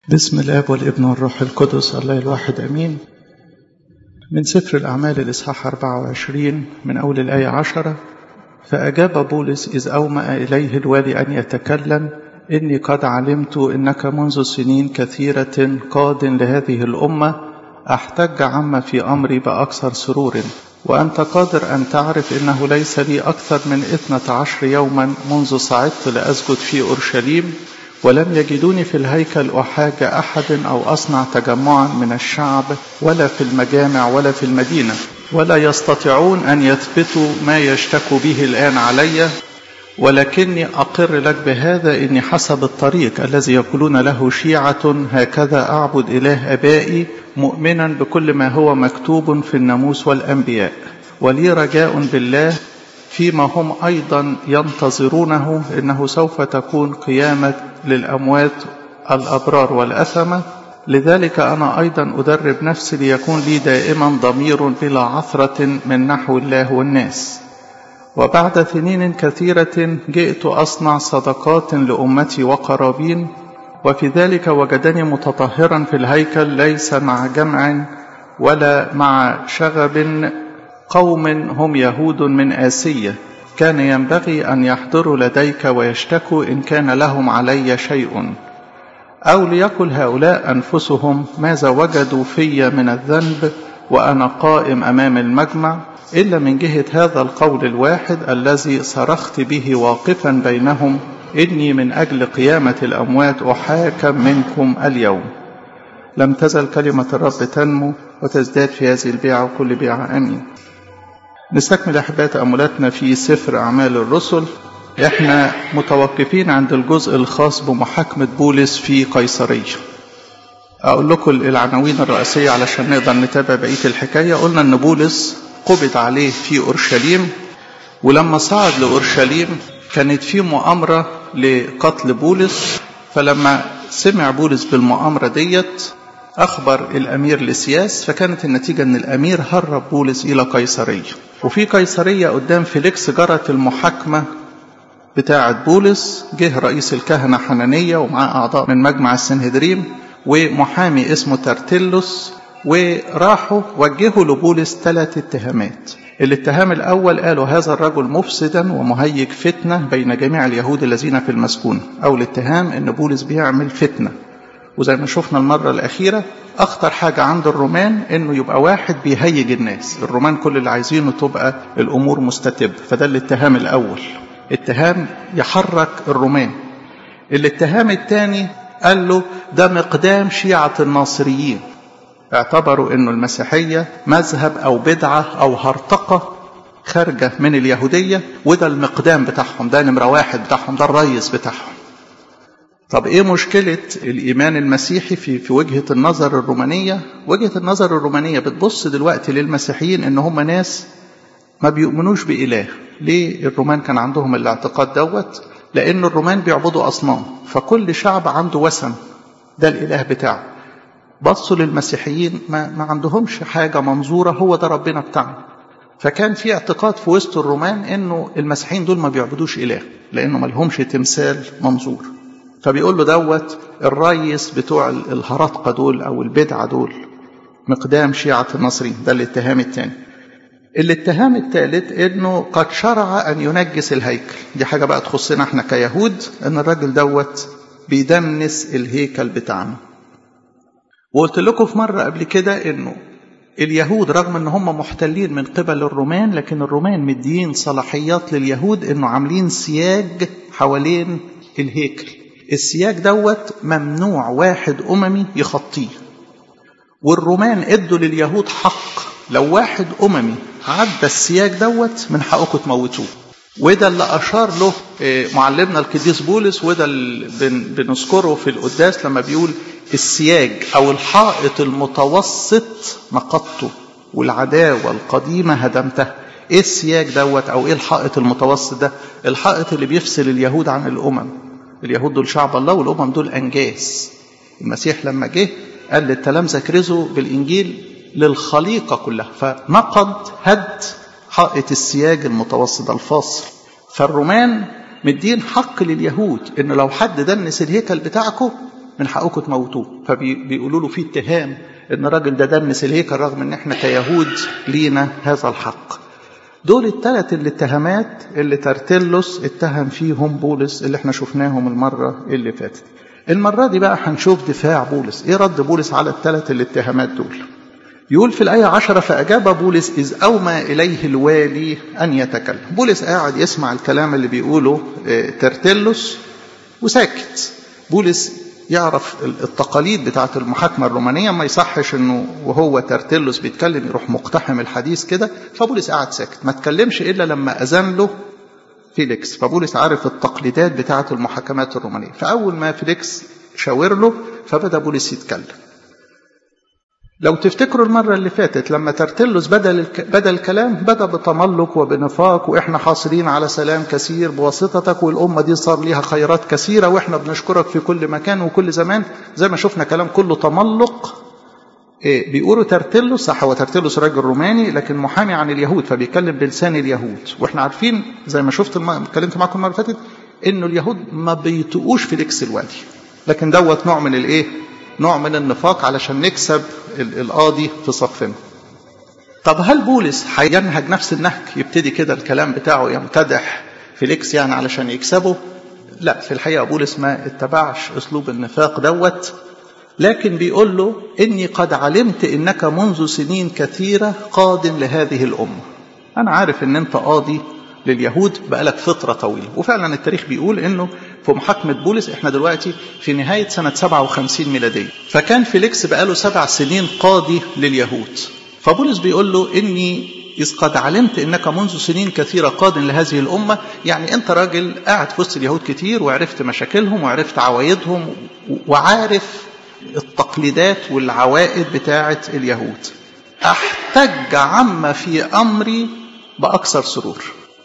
بسم الاب والابن والروح القدس الله الواحد امين من سفر الاعمال الاصحاح 24 من اول الايه عشرة فاجاب بولس اذ اومأ اليه الوالي ان يتكلم اني قد علمت انك منذ سنين كثيره قاد لهذه الامه احتج عما في امري باكثر سرور وأنت قادر أن تعرف إنه ليس لي أكثر من اثنة عشر يوما منذ صعدت لأسجد في أورشليم ولم يجدوني في الهيكل أحاج أحد أو أصنع تجمعا من الشعب ولا في المجامع ولا في المدينة ولا يستطيعون أن يثبتوا ما يشتكوا به الآن علي ولكني أقر لك بهذا إني حسب الطريق الذي يقولون له شيعة هكذا أعبد إله أبائي مؤمنا بكل ما هو مكتوب في الناموس والأنبياء ولي رجاء بالله فيما هم أيضا ينتظرونه إنه سوف تكون قيامة للأموات الأبرار والأثمة لذلك أنا أيضا أدرب نفسي ليكون لي دائما ضمير بلا عثرة من نحو الله والناس وبعد سنين كثيرة جئت أصنع صدقات لأمتي وقرابين وفي ذلك وجدني متطهرا في الهيكل ليس مع جمع ولا مع شغب قوم هم يهود من آسية كان ينبغي أن يحضروا لديك ويشتكوا إن كان لهم علي شيء أو ليقل هؤلاء أنفسهم ماذا وجدوا في من الذنب وأنا قائم أمام المجمع إلا من جهة هذا القول الواحد الذي صرخت به واقفا بينهم إني من أجل قيامة الأموات أحاكم منكم اليوم لم تزل كلمة الرب تنمو وتزداد في هذه البيعة وكل بيعة أمين نستكمل أحباء تأملاتنا في سفر أعمال الرسل احنا متوقفين عند الجزء الخاص بمحاكمة بولس في قيصرية أقول لكم العناوين الرئيسية علشان نقدر نتابع بقية الحكاية قلنا أن بولس قبض عليه في أورشليم ولما صعد لأورشليم كانت في مؤامرة لقتل بولس فلما سمع بولس بالمؤامرة ديت أخبر الأمير لسياس فكانت النتيجة أن الأمير هرب بولس إلى قيصرية وفي قيصرية قدام فيليكس جرت المحاكمة بتاعة بولس جه رئيس الكهنة حنانية ومعاه أعضاء من مجمع السنهدريم ومحامي اسمه ترتلس وراحوا وجهوا لبولس ثلاث اتهامات الاتهام الأول قالوا هذا الرجل مفسدا ومهيج فتنة بين جميع اليهود الذين في المسكونة أو الاتهام أن بولس بيعمل فتنة وزي ما شفنا المرة الأخيرة أخطر حاجة عند الرومان إنه يبقى واحد بيهيج الناس الرومان كل اللي عايزينه تبقى الأمور مستتبة فده الاتهام الأول اتهام يحرك الرومان الاتهام الثاني قال له ده مقدام شيعة الناصريين اعتبروا انه المسيحية مذهب او بدعة او هرطقة خارجة من اليهودية وده المقدام بتاعهم ده نمرة واحد بتاعهم ده الريس بتاعهم طب ايه مشكلة الايمان المسيحي في في وجهة النظر الرومانية وجهة النظر الرومانية بتبص دلوقتي للمسيحيين ان هم ناس ما بيؤمنوش بإله ليه الرومان كان عندهم الاعتقاد دوت لان الرومان بيعبدوا اصنام فكل شعب عنده وثن ده الاله بتاعه بصوا للمسيحيين ما, ما عندهمش حاجة منظورة هو ده ربنا بتاعنا فكان في اعتقاد في وسط الرومان انه المسيحيين دول ما بيعبدوش اله لانه ما لهمش تمثال منظور فبيقول له دوت الريس بتوع الهرطقة دول او البدعة دول مقدام شيعة النصرين ده الاتهام الثاني الاتهام الثالث انه قد شرع ان ينجس الهيكل دي حاجة بقى تخصنا احنا كيهود ان الراجل دوت بيدنس الهيكل بتاعنا وقلت لكم في مرة قبل كده انه اليهود رغم ان هم محتلين من قبل الرومان لكن الرومان مديين صلاحيات لليهود انه عاملين سياج حوالين الهيكل السياج دوت ممنوع واحد اممي يخطيه والرومان ادوا لليهود حق لو واحد اممي عدى السياج دوت من حقكم تموتوه وده اللي اشار له معلمنا القديس بولس وده اللي بنذكره في القداس لما بيقول السياج او الحائط المتوسط نقضته والعداوه القديمه هدمتها ايه السياج دوت او ايه الحائط المتوسط ده الحائط اللي بيفصل اليهود عن الامم اليهود دول شعب الله والامم دول انجاس المسيح لما جه قال للتلامذه كرزوا بالانجيل للخليقه كلها فنقض هد حائط السياج المتوسط الفاصل فالرومان مدين حق لليهود انه لو حد دنس الهيكل بتاعكم من حقكم تموتوه فبيقولوا له في اتهام ان الراجل ده دنس الهيكل رغم ان احنا كيهود لينا هذا الحق دول الثلاث الاتهامات اللي ترتلس اتهم فيهم بولس اللي احنا شفناهم المرة اللي فاتت المرة دي بقى هنشوف دفاع بولس ايه رد بولس على الثلاث الاتهامات دول يقول في الآية عشرة فأجاب بولس إذ أومى إليه الوالي أن يتكلم بولس قاعد يسمع الكلام اللي بيقوله ترتلس وساكت بولس يعرف التقاليد بتاعة المحاكمة الرومانية ما يصحش انه وهو ترتلس بيتكلم يروح مقتحم الحديث كده فبولس قاعد ساكت ما تكلمش الا لما اذن له فيليكس فبولس عارف التقليدات بتاعة المحاكمات الرومانية فاول ما فيليكس شاور له فبدا بولس يتكلم لو تفتكروا المرة اللي فاتت لما ترتلس بدل الك... بدل الكلام بدأ بتملق وبنفاق وإحنا حاصلين على سلام كثير بواسطتك والأمة دي صار ليها خيرات كثيرة وإحنا بنشكرك في كل مكان وكل زمان زي ما شفنا كلام كله تملق إيه بيقولوا ترتلس صح هو ترتلس راجل روماني لكن محامي عن اليهود فبيتكلم بلسان اليهود واحنا عارفين زي ما شفت الم... اتكلمت معاكم المره اللي فاتت انه اليهود ما بيطقوش فيليكس الوالي لكن دوت نوع من الايه؟ نوع من النفاق علشان نكسب القاضي في صفنا طب هل بولس هينهج نفس النهج يبتدي كده الكلام بتاعه يمتدح فيليكس يعني علشان يكسبه لا في الحقيقة بولس ما اتبعش أسلوب النفاق دوت لكن بيقول له إني قد علمت إنك منذ سنين كثيرة قاض لهذه الأمة أنا عارف إن أنت قاضي لليهود بقالك فترة طويلة وفعلا التاريخ بيقول انه في محاكمة بولس احنا دلوقتي في نهاية سنة 57 ميلادية فكان فيليكس بقاله سبع سنين قاضي لليهود فبولس بيقول له اني إذ قد علمت انك منذ سنين كثيرة قاض لهذه الأمة يعني انت راجل قاعد في وسط اليهود كتير وعرفت مشاكلهم وعرفت عوايدهم وعارف التقليدات والعوائد بتاعة اليهود احتج عما في أمري بأكثر سرور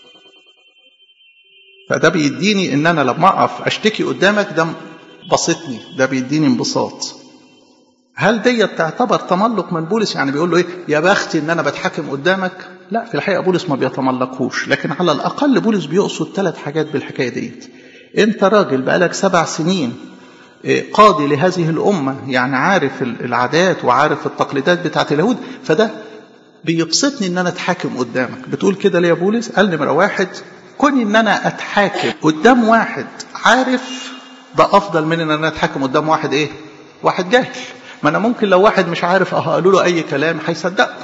فده بيديني ان انا لما اقف اشتكي قدامك ده بسطني ده بيديني انبساط هل دي تعتبر تملق من بولس يعني بيقول له ايه يا بختي ان انا بتحاكم قدامك لا في الحقيقه بولس ما بيتملقوش لكن على الاقل بولس بيقصد ثلاث حاجات بالحكايه ديت انت راجل بقالك سبع سنين قاضي لهذه الامه يعني عارف العادات وعارف التقليدات بتاعت اليهود فده بيبسطني ان انا اتحاكم قدامك بتقول كده ليه يا بولس قال نمره واحد كوني ان انا اتحاكم قدام واحد عارف ده افضل من ان انا اتحاكم قدام واحد ايه واحد جاهل ما انا ممكن لو واحد مش عارف اه قالوا له اي كلام هيصدقه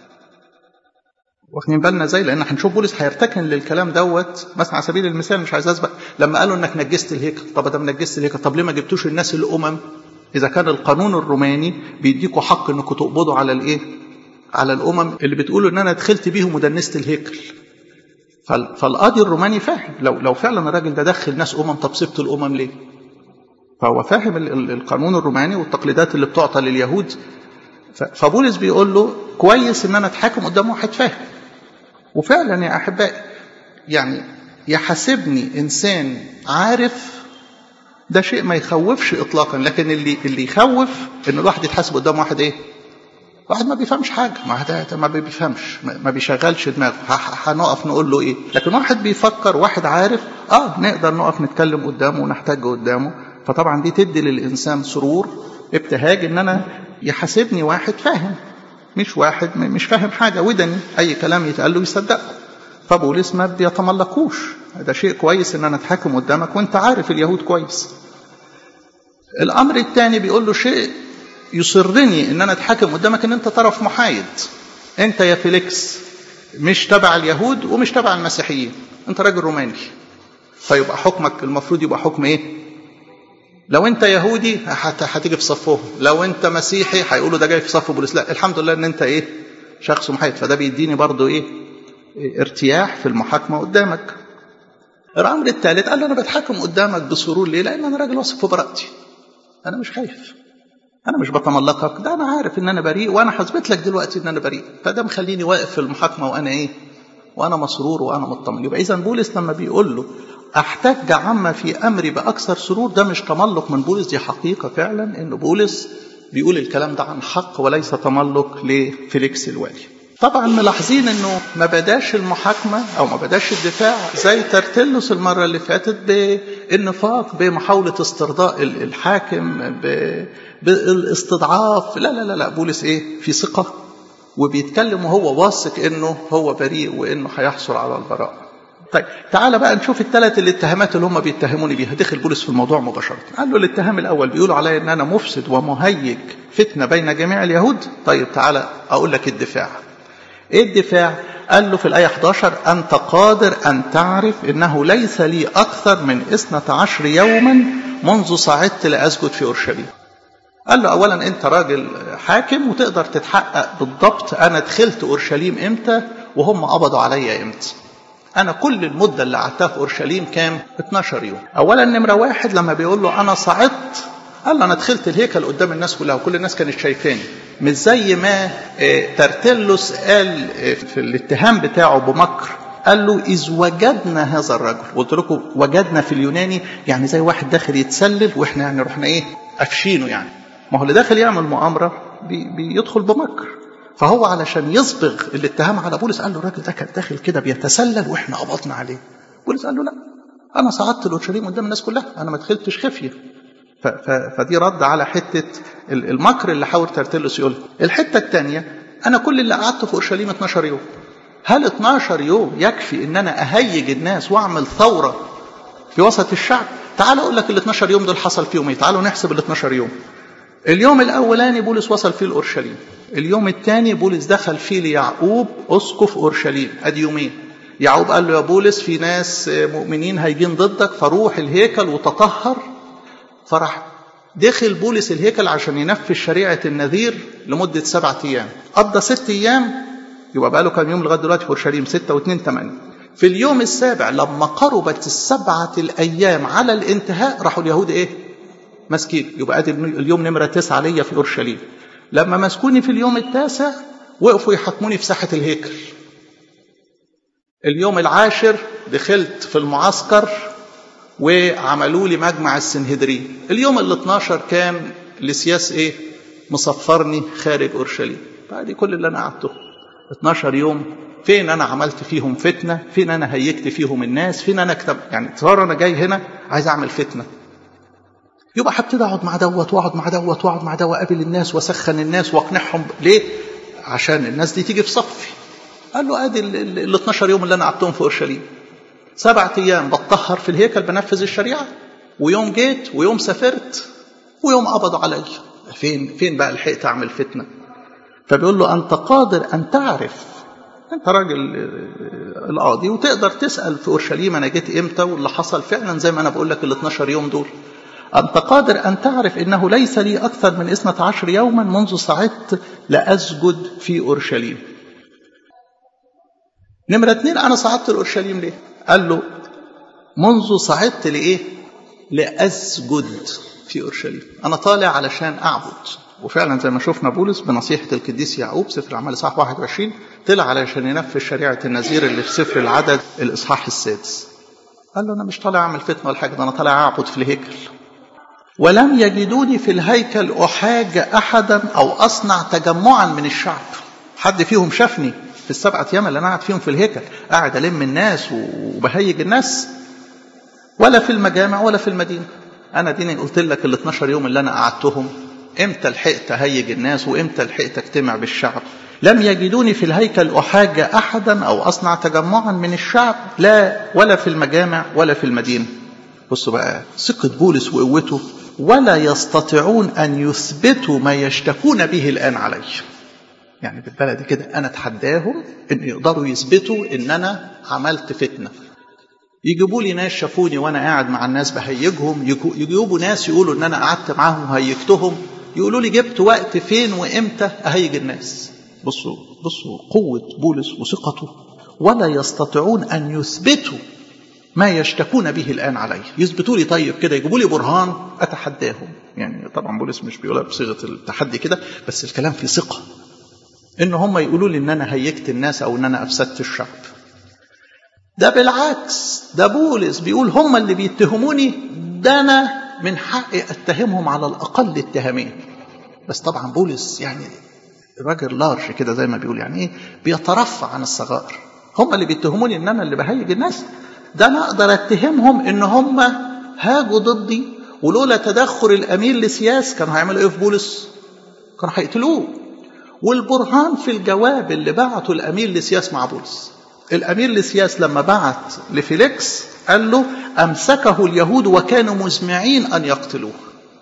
واخدين بالنا ازاي لان هنشوف بولس هيرتكن للكلام دوت مثلا على سبيل المثال مش عايز اسبق لما قالوا انك نجست الهيكل طب ده نجست الهيكل طب ليه ما جبتوش الناس الامم اذا كان القانون الروماني بيديكوا حق انكم تقبضوا على الايه على الامم اللي بتقولوا ان انا دخلت بيهم ودنست الهيكل فالقاضي الروماني فاهم لو لو فعلا الراجل ده دخل ناس امم طب سبت الامم ليه؟ فهو فاهم القانون الروماني والتقليدات اللي بتعطى لليهود فبولس بيقول له كويس ان انا اتحاكم قدام واحد فاهم وفعلا يا احبائي يعني يحاسبني انسان عارف ده شيء ما يخوفش اطلاقا لكن اللي اللي يخوف ان الواحد يتحاسب قدام واحد ايه؟ واحد ما بيفهمش حاجه ما ده ما بيفهمش ما بيشغلش دماغه هنقف نقول له ايه لكن واحد بيفكر واحد عارف اه نقدر نقف نتكلم قدامه ونحتاج قدامه فطبعا دي تدي للانسان سرور ابتهاج ان انا يحاسبني واحد فاهم مش واحد مش فاهم حاجه ودني اي كلام يتقال له يصدقه فبولس ما بيتملقوش ده شيء كويس ان انا اتحاكم قدامك وانت عارف اليهود كويس الامر الثاني بيقول له شيء يصرني ان انا اتحاكم قدامك ان انت طرف محايد انت يا فيليكس مش تبع اليهود ومش تبع المسيحيين انت راجل روماني فيبقى حكمك المفروض يبقى حكم ايه لو انت يهودي هتيجي في صفهم لو انت مسيحي هيقولوا ده جاي في صف بولس لا الحمد لله ان انت ايه شخص محايد فده بيديني برضو ايه ارتياح في المحاكمه قدامك الامر الثالث قال له انا بتحاكم قدامك بسرور ليه لان انا راجل واثق في براءتي انا مش خايف انا مش بتملقك ده انا عارف ان انا بريء وانا هثبت لك دلوقتي ان انا بريء فده مخليني واقف في المحاكمه وانا ايه وانا مسرور وانا مطمن يبقى اذا بولس لما بيقول له احتج عما في امري باكثر سرور ده مش تملق من بولس دي حقيقه فعلا ان بولس بيقول الكلام ده عن حق وليس تملق لفيليكس الوالي طبعا ملاحظين انه ما بداش المحاكمه او ما بداش الدفاع زي ترتلس المره اللي فاتت بالنفاق بمحاوله استرضاء الحاكم بالاستضعاف لا لا لا لا بولس ايه في ثقه وبيتكلم وهو واثق انه هو بريء وانه هيحصل على البراءه طيب تعال بقى نشوف الثلاث الاتهامات اللي هم بيتهموني بيها دخل بولس في الموضوع مباشرة قال له الاتهام الأول بيقولوا عليا أن أنا مفسد ومهيج فتنة بين جميع اليهود طيب تعال أقول لك الدفاع إيه الدفاع قال له في الآية 11 أنت قادر أن تعرف أنه ليس لي أكثر من اثنة عشر يوما منذ صعدت لأسجد في أورشليم قال له أولا أنت راجل حاكم وتقدر تتحقق بالضبط أنا دخلت أورشليم إمتى وهم قبضوا عليا إمتى أنا كل المدة اللي قعدتها في أورشليم كام؟ 12 يوم. أولا نمرة واحد لما بيقول له أنا صعدت قال له أنا دخلت الهيكل قدام الناس كلها وكل الناس كانت شايفاني. مش زي ما ترتلس قال في الاتهام بتاعه بمكر قال له إذ وجدنا هذا الرجل قلت لكم وجدنا في اليوناني يعني زي واحد داخل يتسلل وإحنا يعني رحنا إيه قافشينه يعني ما هو اللي داخل يعمل مؤامرة بي بيدخل بمكر فهو علشان يصبغ الاتهام على بولس قال له الراجل ده كان داخل كده بيتسلل واحنا قبضنا عليه بولس قال له لا انا صعدت الاورشليم قدام الناس كلها انا ما دخلتش خفيه ف ف فدي رد على حته المكر اللي حاول ترتلس يقول الحته الثانيه انا كل اللي قعدته في اورشليم 12 يوم هل 12 يوم يكفي ان انا اهيج الناس واعمل ثوره في وسط الشعب تعال اقول لك ال 12 يوم دول حصل فيهم ايه تعالوا نحسب ال 12 يوم اليوم الاولاني بولس وصل فيه الاورشليم اليوم الثاني بولس دخل فيه ليعقوب اسقف اورشليم ادي يومين يعقوب قال له يا بولس في ناس مؤمنين هيجين ضدك فروح الهيكل وتطهر فراح دخل بولس الهيكل عشان ينفذ شريعة النذير لمدة سبعة أيام قضى ست أيام يبقى بقى له كام يوم لغاية دلوقتي في أورشليم ستة واثنين ثمانية في اليوم السابع لما قربت السبعة الأيام على الانتهاء راحوا اليهود إيه؟ ماسكين يبقى ادي اليوم نمره تسعه ليا في اورشليم لما مسكوني في اليوم التاسع وقفوا يحاكموني في ساحه الهيكل اليوم العاشر دخلت في المعسكر وعملوا لي مجمع السنهدرين اليوم ال 12 كان لسياس ايه مصفرني خارج اورشليم بعد كل اللي انا قعدته 12 يوم فين انا عملت فيهم فتنه فين انا هيجت فيهم الناس فين انا كتب يعني تصور انا جاي هنا عايز اعمل فتنه يبقى هبتدي اقعد مع دوت واقعد مع دوت واقعد مع دوت واقابل الناس واسخن الناس واقنعهم ليه؟ عشان الناس دي تيجي في صفي. قال له ادي ال 12 يوم اللي انا قعدتهم في اورشليم. سبعة ايام بتطهر في الهيكل بنفذ الشريعه ويوم جيت ويوم سافرت ويوم قبضوا عليا. فين فين بقى لحقت اعمل فتنه؟ فبيقول له انت قادر ان تعرف انت راجل القاضي وتقدر تسال في اورشليم انا جيت امتى واللي حصل فعلا زي ما انا بقول لك ال 12 يوم دول. أنت قادر أن تعرف إنه ليس لي أكثر من اثنة عشر يوما منذ صعدت لأسجد في أورشليم نمرة اتنين أنا صعدت لأورشليم ليه قال له منذ صعدت لإيه لأسجد في أورشليم أنا طالع علشان أعبد وفعلا زي ما شفنا بولس بنصيحة القديس يعقوب سفر الأعمال إصحاح 21 طلع علشان ينفذ شريعة النذير اللي في سفر العدد الإصحاح السادس قال له أنا مش طالع أعمل فتنة ولا حاجة ده أنا طالع أعبد في الهيكل ولم يجدوني في الهيكل أحاج أحدا أو أصنع تجمعا من الشعب حد فيهم شافني في السبعة أيام اللي أنا قاعد فيهم في الهيكل قاعد ألم الناس وبهيج الناس ولا في المجامع ولا في المدينة أنا ديني قلت لك ال 12 يوم اللي أنا قعدتهم إمتى لحقت أهيج الناس وإمتى لحقت أجتمع بالشعب لم يجدوني في الهيكل أحاج أحدا أو أصنع تجمعا من الشعب لا ولا في المجامع ولا في المدينة بصوا بقى ثقة بولس وقوته ولا يستطيعون أن يثبتوا ما يشتكون به الآن علي يعني بالبلد كده أنا أتحداهم أن يقدروا يثبتوا أن أنا عملت فتنة يجيبوا لي ناس شافوني وأنا قاعد مع الناس بهيجهم يجيبوا ناس يقولوا أن أنا قعدت معاهم وهيجتهم يقولوا لي جبت وقت فين وإمتى أهيج الناس بصوا بصوا قوة بولس وثقته ولا يستطيعون أن يثبتوا ما يشتكون به الآن علي يثبتوا لي طيب كده يجيبوا لي برهان أتحداهم يعني طبعا بولس مش بيقولها بصيغة التحدي كده بس الكلام فيه ثقة إن هم يقولوا لي إن أنا هيجت الناس أو إن أنا أفسدت الشعب ده بالعكس ده بولس بيقول هم اللي بيتهموني ده أنا من حقي أتهمهم على الأقل اتهامين بس طبعا بولس يعني راجل لارج كده زي ما بيقول يعني ايه بيترفع عن الصغائر هم اللي بيتهموني ان انا اللي بهيج الناس ده انا اقدر اتهمهم ان هم هاجوا ضدي ولولا تدخل الامير لسياس كانوا هيعملوا ايه في بولس كانوا هيقتلوه والبرهان في الجواب اللي بعته الامير لسياس مع بولس الامير لسياس لما بعت لفيليكس قال له امسكه اليهود وكانوا مزمعين ان يقتلوه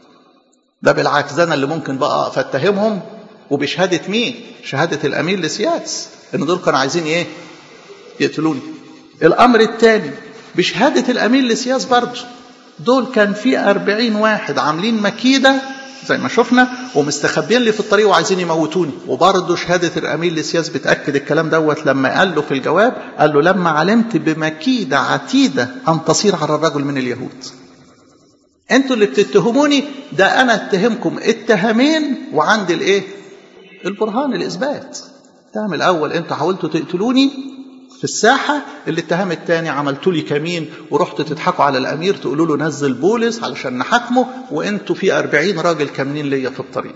ده بالعكس ده انا اللي ممكن بقى اتهمهم وبشهاده مين شهاده الامير لسياس ان دول كانوا عايزين ايه يقتلوني الامر الثاني بشهاده الامير لسياس برضه دول كان في أربعين واحد عاملين مكيدة زي ما شفنا ومستخبيين لي في الطريق وعايزين يموتوني وبرضه شهادة الأمير لسياس بتأكد الكلام دوت لما قال له في الجواب قال له لما علمت بمكيدة عتيدة أن تصير على الرجل من اليهود انتوا اللي بتتهموني ده انا اتهمكم اتهامين وعندي الايه البرهان الاثبات الاتهام الاول انتوا حاولتوا تقتلوني في الساحة الاتهام الثاني عملتوا لي كمين ورحتوا تضحكوا على الأمير تقولوا له نزل بولس علشان نحاكمه وانتوا في أربعين راجل كامنين ليا في الطريق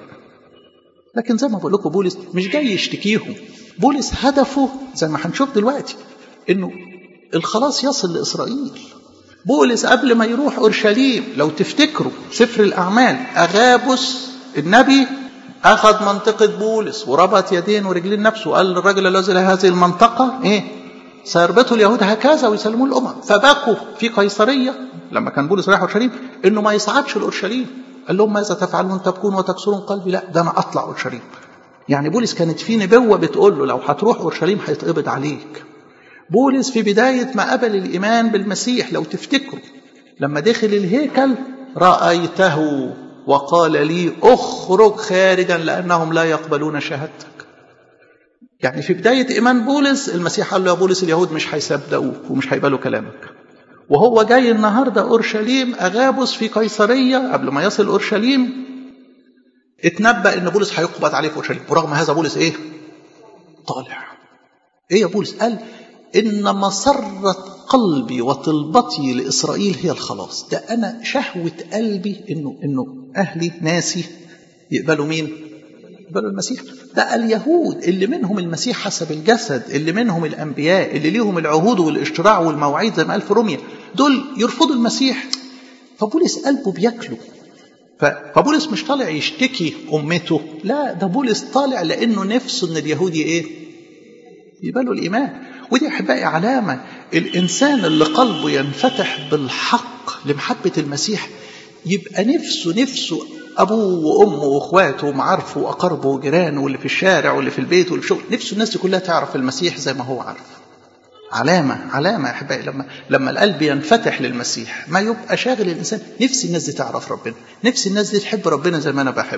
لكن زي ما بقول لكم بولس مش جاي يشتكيهم بولس هدفه زي ما هنشوف دلوقتي انه الخلاص يصل لإسرائيل بولس قبل ما يروح أورشليم لو تفتكروا سفر الأعمال أغابس النبي أخذ منطقة بولس وربط يدين ورجلين نفسه وقال للرجل الذي له هذه المنطقة إيه سيربطوا اليهود هكذا ويسلموا الأمم فبكوا في قيصرية لما كان بولس رايح أورشليم إنه ما يصعدش لأورشليم قال لهم ماذا تفعلون تبكون وتكسرون قلبي لا ده أنا أطلع أورشليم يعني بولس كانت في نبوة بتقول له لو هتروح أورشليم هيتقبض عليك بولس في بداية ما قبل الإيمان بالمسيح لو تفتكروا لما دخل الهيكل رأيته وقال لي اخرج خارجا لأنهم لا يقبلون شهادتك يعني في بداية إيمان بولس المسيح قال له يا بولس اليهود مش هيصدقوك ومش هيقبلوا كلامك وهو جاي النهاردة أورشليم أغابس في قيصرية قبل ما يصل أورشليم اتنبأ إن بولس هيقبض عليه في أورشليم ورغم هذا بولس إيه؟ طالع إيه يا بولس؟ قال إن مسرة قلبي وطلبتي لإسرائيل هي الخلاص ده أنا شهوة قلبي إنه إنه أهلي ناسي يقبلوا مين؟ يقبلوا المسيح ده اليهود اللي منهم المسيح حسب الجسد اللي منهم الأنبياء اللي ليهم العهود والاشتراع والمواعيد زي ما قال في روميا دول يرفضوا المسيح فبولس قلبه بياكله فبولس مش طالع يشتكي أمته لا ده بولس طالع لأنه نفسه إن اليهود إيه؟ يقبلوا الإيمان ودي أحبائي علامة الإنسان اللي قلبه ينفتح بالحق لمحبة المسيح يبقى نفسه نفسه أبوه وأمه وأخواته ومعارفه وأقاربه وجيرانه واللي في الشارع واللي في البيت واللي في الشغل نفسه الناس دي كلها تعرف المسيح زي ما هو عارف علامة علامة يا أحبائي لما لما القلب ينفتح للمسيح ما يبقى شاغل الإنسان نفسي الناس دي تعرف ربنا نفسي الناس دي تحب ربنا زي ما أنا بحب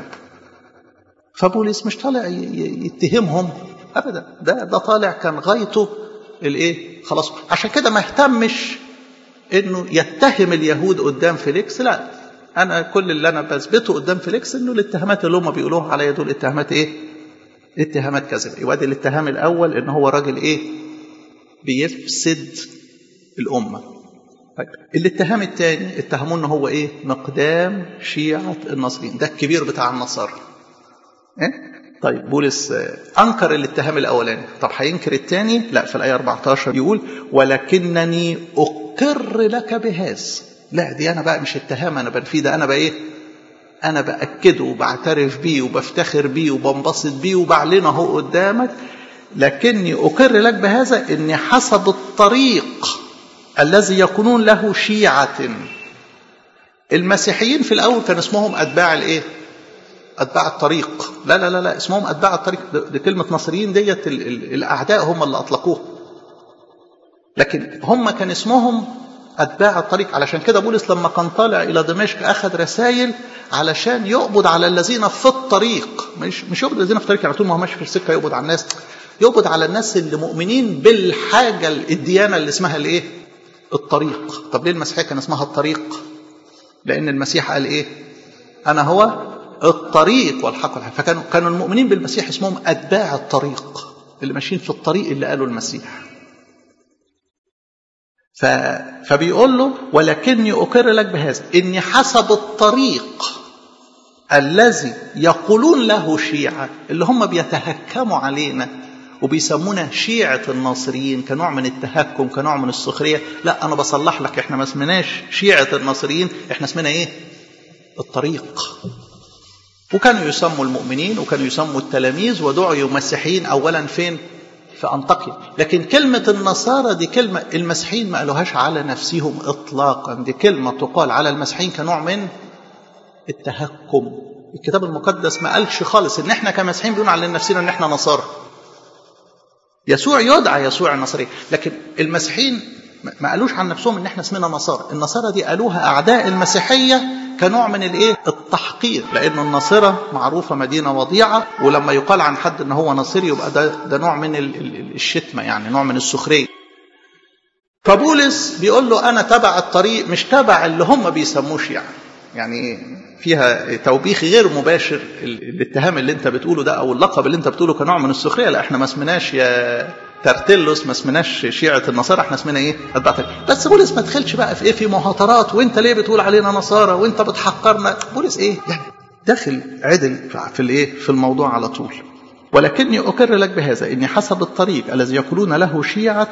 فبوليس مش طالع يتهمهم أبدا ده ده طالع كان غايته الايه خلاص عشان كده ما اهتمش انه يتهم اليهود قدام فيليكس لا انا كل اللي انا بثبته قدام فيليكس انه الاتهامات اللي هم بيقولوها عليا دول اتهامات ايه اتهامات كذبه يبقى الاتهام الاول ان هو راجل ايه بيفسد الامه طيب الاتهام الثاني اتهموه ان هو ايه مقدام شيعه الناصرين ده الكبير بتاع النصارى ايه طيب بولس انكر الاتهام الاولاني طب هينكر الثاني لا في الايه 14 يقول ولكنني اقر لك بهذا لا دي انا بقى مش اتهام انا بنفيه ده انا بقى ايه انا باكده وبعترف بيه وبفتخر بيه وبنبسط بيه وبعلنه اهو قدامك لكني اقر لك بهذا اني حسب الطريق الذي يكونون له شيعه المسيحيين في الاول كان اسمهم اتباع الايه اتباع الطريق لا لا لا لا اسمهم اتباع الطريق دي كلمه ناصريين ديت الاعداء هم اللي اطلقوها لكن هم كان اسمهم اتباع الطريق علشان كده بولس لما كان طالع الى دمشق اخذ رسائل علشان يقبض على الذين في الطريق مش مش يقبض الذين في الطريق على طول ما هو ماشي في السكه يقبض على الناس يقبض على الناس اللي مؤمنين بالحاجه الديانه اللي اسمها الايه الطريق طب ليه المسيحيه كان اسمها الطريق لان المسيح قال ايه انا هو الطريق والحق والحق فكانوا كانوا المؤمنين بالمسيح اسمهم اتباع الطريق اللي ماشيين في الطريق اللي قاله المسيح ف... فبيقول له ولكني اقر لك بهذا اني حسب الطريق الذي يقولون له شيعة اللي هم بيتهكموا علينا وبيسمونا شيعة الناصريين كنوع من التهكم كنوع من السخرية لا أنا بصلح لك إحنا ما اسمناش شيعة الناصريين إحنا اسمنا إيه الطريق وكانوا يسموا المؤمنين وكانوا يسموا التلاميذ ودعوا مسيحيين أولا فين في أنطاكيا لكن كلمة النصارى دي كلمة المسيحيين ما قالوهاش على نفسهم إطلاقا دي كلمة تقال على المسيحيين كنوع من التهكم الكتاب المقدس ما قالش خالص ان احنا كمسيحيين بنقول على نفسنا ان احنا نصارى يسوع يدعى يسوع النصري لكن المسيحيين ما قالوش عن نفسهم ان احنا اسمنا نصارى النصارى دي قالوها اعداء المسيحيه كنوع من الايه التحقير لان الناصره معروفه مدينه وضيعه ولما يقال عن حد ان هو ناصري يبقى ده ده نوع من الشتمه يعني نوع من السخريه فبولس بيقول له انا تبع الطريق مش تبع اللي هم بيسموش يعني يعني فيها توبيخ غير مباشر الاتهام اللي انت بتقوله ده او اللقب اللي انت بتقوله كنوع من السخريه لا احنا ما اسمناش يا ترتلس ما اسمناش شيعه النصارى احنا اسمنا ايه؟ اتباع بس بولس ما دخلش بقى في ايه في مهاترات وانت ليه بتقول علينا نصارى وانت بتحقرنا بولس ايه؟ يعني داخل عدل في الايه؟ في الموضوع على طول ولكني اقر لك بهذا اني حسب الطريق الذي يقولون له شيعه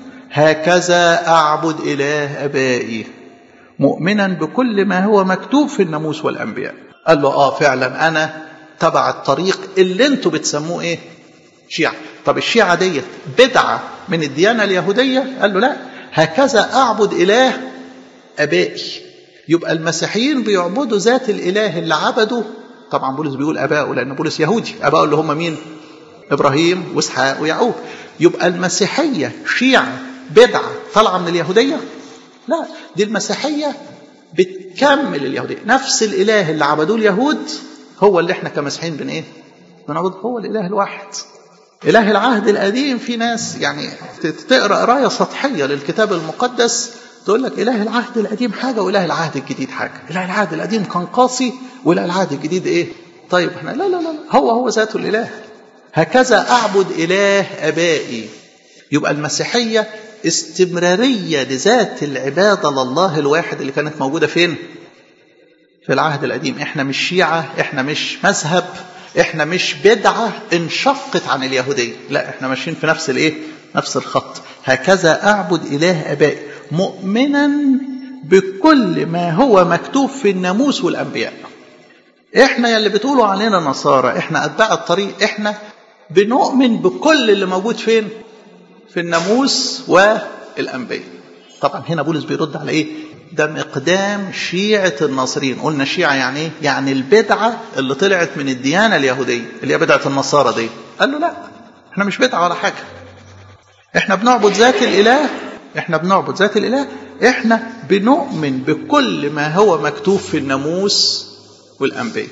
هكذا اعبد اله ابائي مؤمنا بكل ما هو مكتوب في الناموس والانبياء قال له اه فعلا انا تبع الطريق اللي انتوا بتسموه ايه شيعة طب الشيعة ديت بدعة من الديانة اليهودية قال له لا هكذا أعبد إله أبائي يبقى المسيحيين بيعبدوا ذات الإله اللي عبده طبعا بولس بيقول أبائه لأن بولس يهودي أبائه اللي هم مين إبراهيم وإسحاق ويعقوب يبقى المسيحية شيعة بدعة طالعة من اليهودية لا دي المسيحية بتكمل اليهودية نفس الإله اللي عبدوه اليهود هو اللي احنا كمسيحيين بن ايه بنعبد هو الإله الواحد إله العهد القديم في ناس يعني تقرأ قراية سطحية للكتاب المقدس تقول لك إله العهد القديم حاجة وإله العهد الجديد حاجة إله العهد القديم كان قاسي وإله العهد الجديد إيه طيب احنا لا لا لا هو هو ذاته الإله هكذا أعبد إله أبائي يبقى المسيحية استمرارية لذات العبادة لله الواحد اللي كانت موجودة فين في العهد القديم احنا مش شيعة احنا مش مذهب احنا مش بدعة انشقت عن اليهودية لا احنا ماشيين في نفس الايه نفس الخط هكذا اعبد اله ابائي مؤمنا بكل ما هو مكتوب في الناموس والانبياء احنا يلي بتقولوا علينا نصارى احنا اتباع الطريق احنا بنؤمن بكل اللي موجود فين في الناموس والانبياء طبعا هنا بولس بيرد على ايه ده مقدام شيعة الناصرين قلنا شيعة يعني ايه يعني البدعة اللي طلعت من الديانة اليهودية اللي هي بدعة النصارى دي قال له لا احنا مش بدعة ولا حاجة احنا بنعبد ذات الاله احنا بنعبد ذات الاله احنا بنؤمن بكل ما هو مكتوب في الناموس والانبياء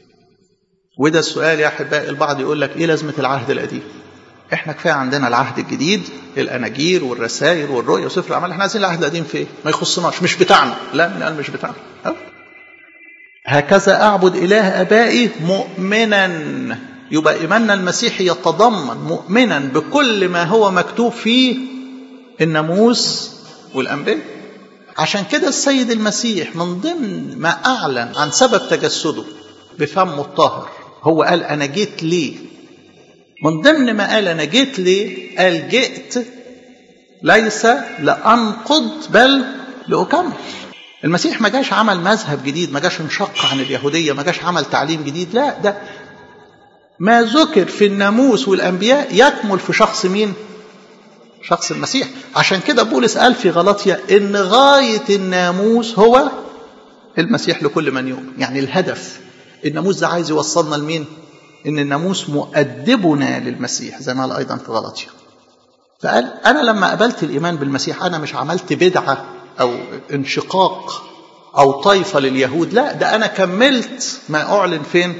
وده السؤال يا احبائي البعض يقول لك ايه لازمه العهد القديم احنا كفايه عندنا العهد الجديد الاناجيل والرسائل والرؤيا وسفر الاعمال احنا عايزين العهد القديم فيه ما يخصناش مش بتاعنا لا من قال مش بتاعنا أه؟ هكذا اعبد اله ابائي مؤمنا يبقى ايماننا المسيحي يتضمن مؤمنا بكل ما هو مكتوب فيه الناموس والانبياء عشان كده السيد المسيح من ضمن ما اعلن عن سبب تجسده بفمه الطاهر هو قال انا جيت ليه من ضمن ما قال انا جيت ليه قال جئت ليس لانقض بل لاكمل المسيح ما جاش عمل مذهب جديد ما جاش انشق عن اليهوديه ما جاش عمل تعليم جديد لا ده ما ذكر في الناموس والانبياء يكمل في شخص مين شخص المسيح عشان كده بولس قال في غلطيا ان غايه الناموس هو المسيح لكل من يؤمن يعني الهدف الناموس ده عايز يوصلنا لمين ان الناموس مؤدبنا للمسيح زي ما قال ايضا في غلطيا فقال انا لما قبلت الايمان بالمسيح انا مش عملت بدعه او انشقاق او طائفه لليهود لا ده انا كملت ما اعلن فين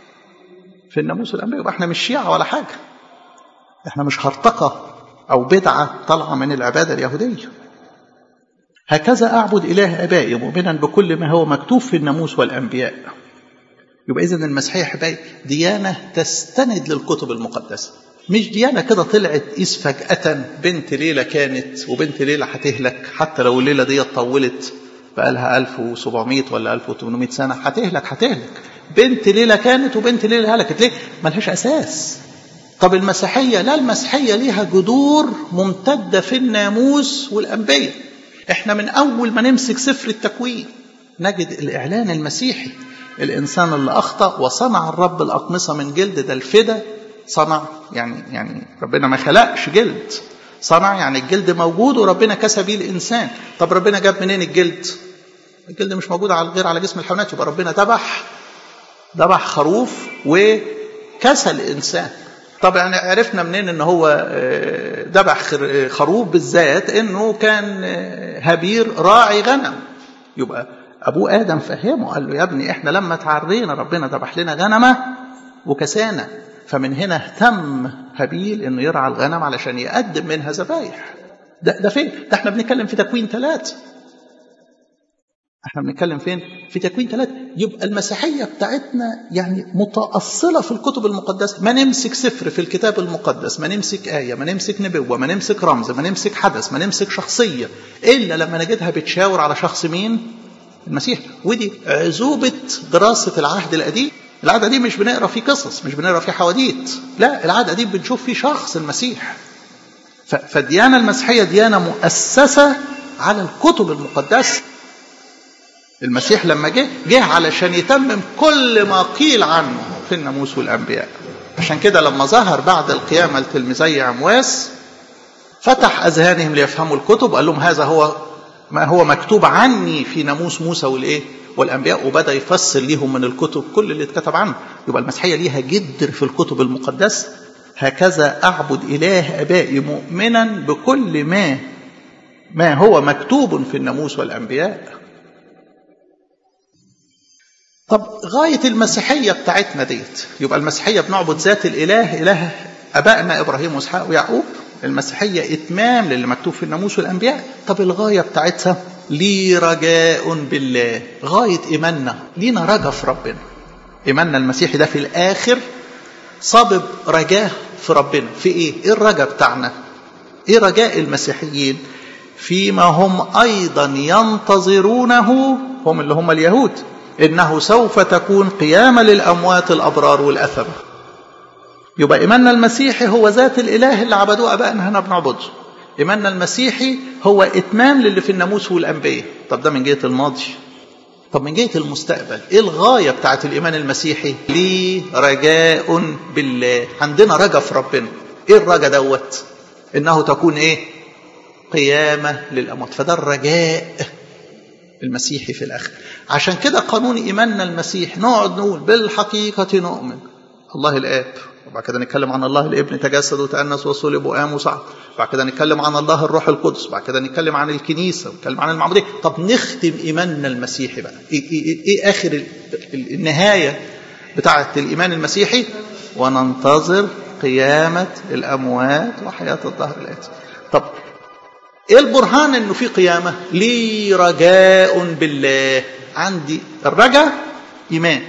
في الناموس والانبياء يبقى احنا مش شيعه ولا حاجه احنا مش هرطقه او بدعه طالعه من العباده اليهوديه هكذا اعبد اله ابائي مؤمنا بكل ما هو مكتوب في الناموس والانبياء يبقى اذا المسيحيه احبائي ديانه تستند للكتب المقدسه مش ديانه كده طلعت قيس فجاه بنت ليله كانت وبنت ليله هتهلك حتى لو الليله دي طولت بقالها 1700 ولا 1800 سنة هتهلك هتهلك بنت ليلة كانت وبنت ليلة هلكت ليه؟ ملهاش أساس طب المسيحية لا المسيحية ليها جذور ممتدة في الناموس والأنبياء احنا من أول ما نمسك سفر التكوين نجد الإعلان المسيحي الإنسان اللي أخطأ وصنع الرب الأقمصة من جلد ده الفدا صنع يعني يعني ربنا ما خلقش جلد صنع يعني الجلد موجود وربنا كسى بيه الإنسان طب ربنا جاب منين الجلد الجلد مش موجود على غير على جسم الحيوانات يبقى ربنا ذبح ذبح خروف وكسى الإنسان طبعا عرفنا منين ان هو ذبح خروف بالذات انه كان هابير راعي غنم يبقى ابوه ادم فهمه قال له يا ابني احنا لما تعرينا ربنا ذبح لنا غنمه وكسانا فمن هنا اهتم هابيل انه يرعى الغنم علشان يقدم منها ذبايح ده, ده فين؟ ده احنا بنتكلم في تكوين ثلاثة احنا بنتكلم فين؟ في تكوين ثلاثة يبقى المسيحية بتاعتنا يعني متأصلة في الكتب المقدسة ما نمسك سفر في الكتاب المقدس ما نمسك آية ما نمسك نبوة ما نمسك رمز ما نمسك حدث ما نمسك شخصية إلا لما نجدها بتشاور على شخص مين؟ المسيح ودي عزوبة دراسة العهد القديم العادة دي مش بنقرا فيه قصص مش بنقرا فيه حواديت لا العادة دي بنشوف فيه شخص المسيح فالديانة المسيحية ديانة مؤسسة على الكتب المقدسة المسيح لما جه جه علشان يتمم كل ما قيل عنه في الناموس والأنبياء عشان كده لما ظهر بعد القيامة لتلميذي عمواس فتح أذهانهم ليفهموا الكتب قال لهم هذا هو ما هو مكتوب عني في ناموس موسى والإيه والأنبياء وبدأ يفسر ليهم من الكتب كل اللي اتكتب عنه يبقى المسيحية ليها جدر في الكتب المقدسة هكذا أعبد إله أبائي مؤمنا بكل ما ما هو مكتوب في الناموس والأنبياء طب غاية المسيحية بتاعتنا ديت يبقى المسيحية بنعبد ذات الإله إله أبائنا إبراهيم وإسحاق ويعقوب المسيحية إتمام للي مكتوب في الناموس والأنبياء طب الغاية بتاعتها لي رجاء بالله غاية إيماننا لينا رجاء في ربنا إيماننا المسيحي ده في الآخر صابب رجاء في ربنا في إيه؟ إيه الرجاء بتاعنا؟ إيه رجاء المسيحيين؟ فيما هم أيضا ينتظرونه هم اللي هم اليهود إنه سوف تكون قيامة للأموات الأبرار والأثمة يبقى إيماننا المسيحي هو ذات الإله اللي عبدوه أبائنا هنا بنعبده إيماننا المسيحي هو إتمام للي في الناموس والأنبياء طب ده من جهة الماضي طب من جهة المستقبل إيه الغاية بتاعت الإيمان المسيحي لي رجاء بالله عندنا رجاء في ربنا إيه الرجاء دوت إنه تكون إيه قيامة للأموات فده الرجاء المسيحي في الآخر عشان كده قانون إيماننا المسيح نقعد نقول بالحقيقة نؤمن الله الآب وبعد كده نتكلم عن الله الابن تجسد وتأنس وصلب وقام وصعد بعد كده نتكلم عن الله الروح القدس بعد كده نتكلم عن الكنيسة ونتكلم عن المعمودية طب نختم إيماننا المسيحي بقى إيه, إيه, إيه آخر النهاية بتاعة الإيمان المسيحي وننتظر قيامة الأموات وحياة الظهر الآتي طب ايه البرهان انه في قيامه لي رجاء بالله عندي الرجاء ايمان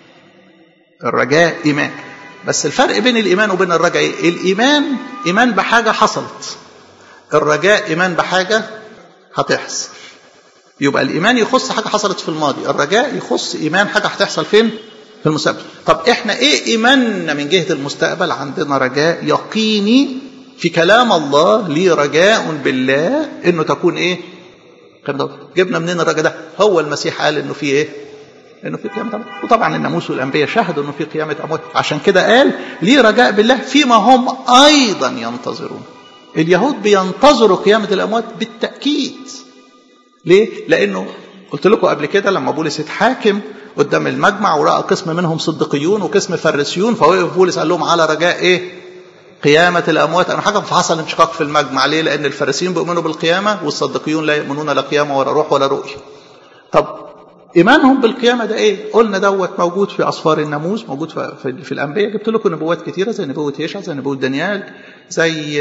الرجاء ايمان بس الفرق بين الايمان وبين الرجاء ايه الايمان ايمان بحاجه حصلت الرجاء ايمان بحاجه هتحصل يبقى الايمان يخص حاجه حصلت في الماضي الرجاء يخص ايمان حاجه هتحصل فين في المستقبل طب احنا ايه ايماننا من جهه المستقبل عندنا رجاء يقيني في كلام الله لي رجاء بالله انه تكون ايه جبنا منين الرجاء ده هو المسيح قال انه في ايه انه في قيامه اموات وطبعا الناموس والانبياء شهدوا انه في قيامه اموات عشان كده قال لي رجاء بالله فيما هم ايضا ينتظرون اليهود بينتظروا قيامه الاموات بالتاكيد ليه لانه قلت لكم قبل كده لما بولس اتحاكم قدام المجمع وراى قسم منهم صديقيون وقسم فريسيون فوقف بولس قال لهم على رجاء ايه قيامة الأموات أنا حكم فحصل انشقاق في المجمع ليه؟ لأن الفارسيين بيؤمنوا بالقيامة والصديقيون لا يؤمنون لا قيامة ولا روح ولا رؤية. طب إيمانهم بالقيامة ده إيه؟ قلنا دوت موجود في أسفار الناموس موجود في, في, في الأنبياء جبت لكم نبوات كتيرة زي نبوة يشع زي نبوة دانيال زي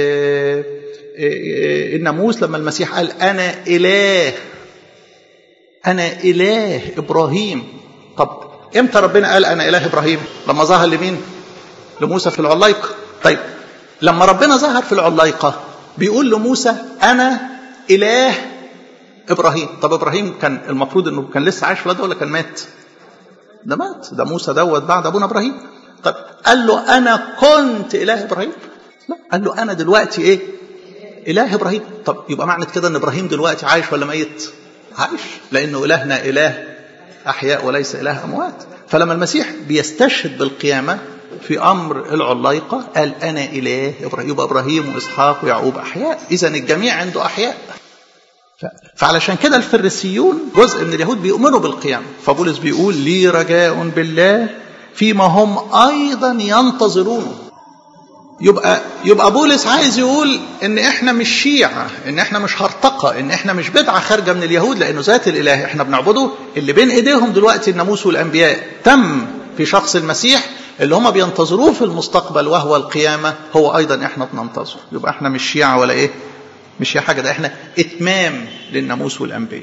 الناموس لما المسيح قال أنا إله أنا إله إبراهيم طب إمتى ربنا قال أنا إله إبراهيم؟ لما ظهر لمين؟ لموسى في العلايقة طيب لما ربنا ظهر في العلايقة بيقول لموسى أنا إله ابراهيم طب ابراهيم كان المفروض انه كان لسه عايش في الارض ولا كان مات ده مات ده موسى دوت بعد ابونا ابراهيم طب قال له انا كنت اله ابراهيم لا قال له انا دلوقتي ايه اله ابراهيم طب يبقى معنى كده ان ابراهيم دلوقتي عايش ولا ميت عايش لانه الهنا اله احياء وليس اله اموات فلما المسيح بيستشهد بالقيامه في امر العلايقه قال انا اله ابراهيم يبقى ابراهيم واسحاق ويعقوب احياء اذا الجميع عنده احياء فعلشان كده الفريسيون جزء من اليهود بيؤمنوا بالقيامة فبولس بيقول لي رجاء بالله فيما هم أيضا ينتظرونه يبقى يبقى بولس عايز يقول ان احنا مش شيعة ان احنا مش هرطقة ان احنا مش بدعة خارجة من اليهود لانه ذات الاله احنا بنعبده اللي بين ايديهم دلوقتي الناموس والانبياء تم في شخص المسيح اللي هم بينتظروه في المستقبل وهو القيامة هو ايضا احنا بننتظر يبقى احنا مش شيعة ولا ايه مش هي حاجة ده احنا اتمام للناموس والأنبياء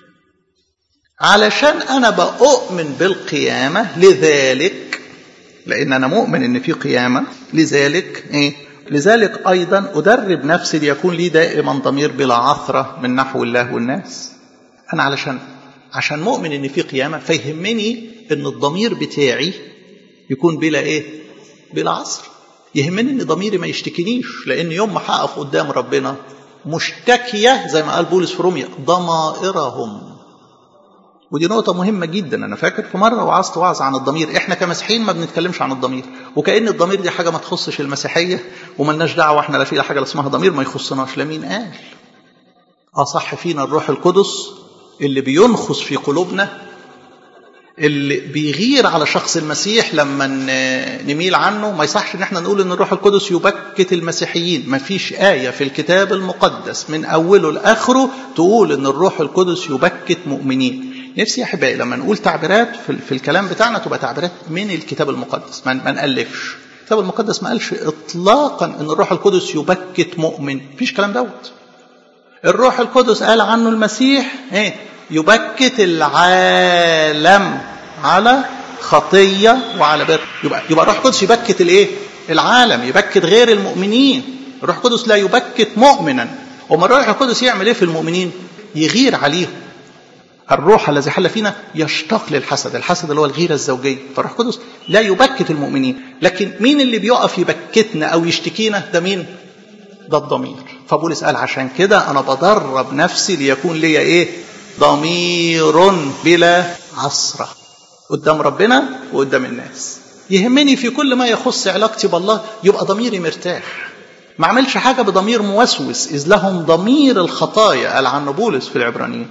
علشان أنا بأؤمن بالقيامة لذلك لأن أنا مؤمن إن في قيامة لذلك إيه؟ لذلك أيضا أدرب نفسي ليكون لي دائما ضمير بلا عثرة من نحو الله والناس أنا علشان عشان مؤمن إن في قيامة فيهمني إن الضمير بتاعي يكون بلا إيه؟ بلا عصر يهمني إن ضميري ما يشتكينيش لأن يوم ما هقف قدام ربنا مشتكية زي ما قال بولس في روميا ضمائرهم ودي نقطة مهمة جدا أنا فاكر في مرة وعظت وعظ عن الضمير إحنا كمسيحيين ما بنتكلمش عن الضمير وكأن الضمير دي حاجة ما تخصش المسيحية وملناش دعوة إحنا لا في حاجة اسمها ضمير ما يخصناش لمين قال آه صح فينا الروح القدس اللي بينخس في قلوبنا اللي بيغير على شخص المسيح لما نميل عنه ما يصحش ان احنا نقول ان الروح القدس يبكت المسيحيين ما فيش آية في الكتاب المقدس من أوله لآخره تقول ان الروح القدس يبكت مؤمنين نفسي يا احبائي لما نقول تعبيرات في, في الكلام بتاعنا تبقى تعبيرات من الكتاب المقدس ما, ما نألفش الكتاب المقدس ما قالش اطلاقا ان الروح القدس يبكت مؤمن مفيش كلام دوت الروح القدس قال عنه المسيح ايه يبكت العالم على خطية وعلى بر يبقى, يبقى الروح القدس يبكت الايه العالم يبكت غير المؤمنين الروح القدس لا يبكت مؤمنا وما الروح القدس يعمل ايه في المؤمنين يغير عليهم الروح الذي حل فينا يشتاق للحسد الحسد اللي هو الغيرة الزوجية فالروح القدس لا يبكت المؤمنين لكن مين اللي بيقف يبكتنا أو يشتكينا ده مين ده الضمير فبولس قال عشان كده أنا بدرب نفسي ليكون لي إيه ضمير بلا عصرة قدام ربنا وقدام الناس يهمني في كل ما يخص علاقتي بالله يبقى ضميري مرتاح ما عملش حاجة بضمير موسوس إذ لهم ضمير الخطايا قال عنه بولس في العبرانيين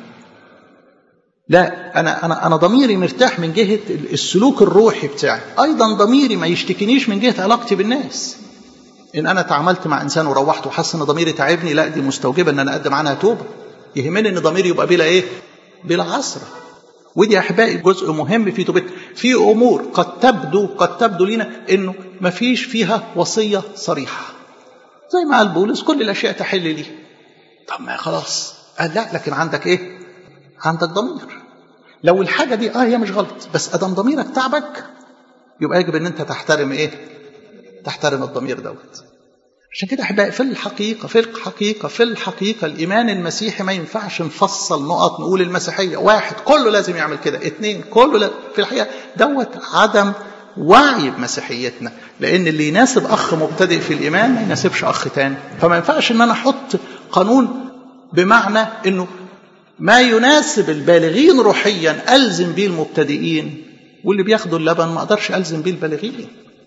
لا أنا أنا أنا ضميري مرتاح من جهة السلوك الروحي بتاعي أيضا ضميري ما يشتكينيش من جهة علاقتي بالناس إن أنا تعاملت مع إنسان وروحت وحس إن ضميري تعبني لا دي مستوجبة إن أنا أقدم عنها توبة يهمني إن ضميري يبقى بلا إيه؟ بلا عصرة ودي يا أحبائي جزء مهم في توبتنا في أمور قد تبدو قد تبدو لنا إنه ما فيش فيها وصية صريحة زي ما قال بولس كل الأشياء تحل لي طب ما خلاص قال لا لكن عندك إيه؟ عندك ضمير لو الحاجة دي اه هي مش غلط بس ادم ضميرك تعبك يبقى يجب ان انت تحترم ايه تحترم الضمير دوت عشان كده احبائي في الحقيقة في الحقيقة في الحقيقة الايمان المسيحي ما ينفعش نفصل نقط نقول المسيحية واحد كله لازم يعمل كده اتنين كله لا في الحقيقة دوت عدم وعي بمسيحيتنا لان اللي يناسب اخ مبتدئ في الايمان ما يناسبش اخ تاني فما ينفعش ان انا احط قانون بمعنى انه ما يناسب البالغين روحيا ألزم به المبتدئين واللي بياخدوا اللبن ما أقدرش ألزم به البالغين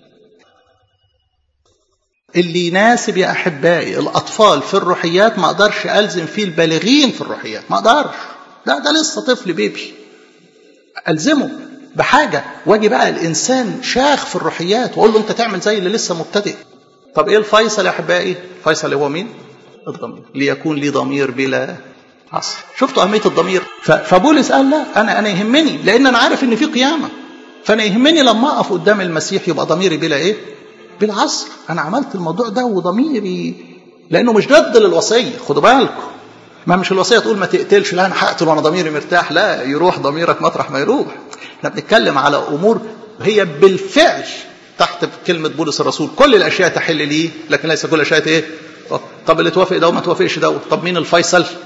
اللي يناسب يا أحبائي الأطفال في الروحيات ما أقدرش ألزم فيه البالغين في الروحيات ما أقدرش ده ده لسه طفل بيبي ألزمه بحاجة واجي بقى الإنسان شاخ في الروحيات وأقول له أنت تعمل زي اللي لسه مبتدئ طب إيه الفيصل يا أحبائي الفيصل هو مين الضمير ليكون لي ضمير بلا عصر شفتوا أهمية الضمير فبولس قال لا أنا أنا يهمني لأن أنا عارف إن في قيامة فأنا يهمني لما أقف قدام المسيح يبقى ضميري بلا إيه؟ بالعصر أنا عملت الموضوع ده وضميري لأنه مش ضد للوصية خدوا بالكم ما مش الوصية تقول ما تقتلش لا أنا هقتل وأنا ضميري مرتاح لا يروح ضميرك مطرح ما يروح احنا بنتكلم على أمور هي بالفعل تحت كلمة بولس الرسول كل الأشياء تحل لي لكن ليس كل الأشياء إيه؟ طب اللي توافق ده وما توافقش ده طب مين الفيصل؟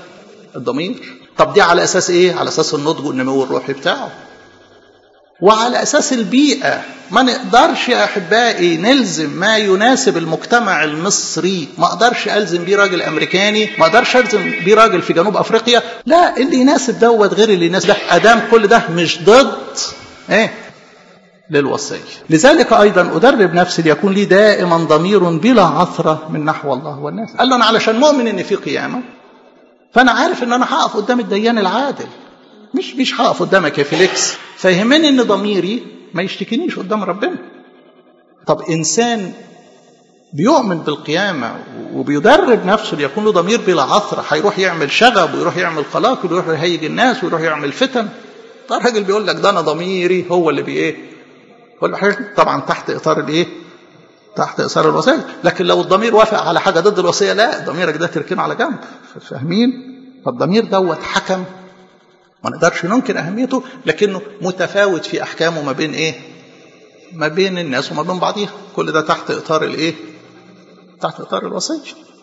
الضمير طب دي على اساس ايه على اساس النضج والنمو الروحي بتاعه وعلى اساس البيئه ما نقدرش يا احبائي نلزم ما يناسب المجتمع المصري ما اقدرش الزم بيه راجل امريكاني ما اقدرش الزم بيه راجل في جنوب افريقيا لا اللي يناسب دوت غير اللي يناسب ده ادام كل ده مش ضد ايه للوصيه لذلك ايضا ادرب نفسي ليكون لي دائما ضمير بلا عثره من نحو الله والناس قال له انا علشان مؤمن ان في قيامه فانا عارف ان انا هقف قدام الديان العادل مش مش هقف قدامك يا فيليكس فيهمني ان ضميري ما يشتكينيش قدام ربنا طب انسان بيؤمن بالقيامة وبيدرب نفسه ليكون له ضمير بلا عثرة هيروح يعمل شغب ويروح يعمل قلاق ويروح يهيج الناس ويروح يعمل فتن ده الراجل بيقول لك ده انا ضميري هو اللي بايه هو اللي طبعا تحت اطار الايه تحت اطار الوصيه لكن لو الضمير وافق على حاجه ضد الوصيه لا ضميرك ده تركنه على جنب فاهمين فالضمير دوت حكم ما نقدرش ننكر اهميته لكنه متفاوت في احكامه ما بين ايه ما بين الناس وما بين بعضيها كل ده تحت اطار الايه تحت اطار الوصيه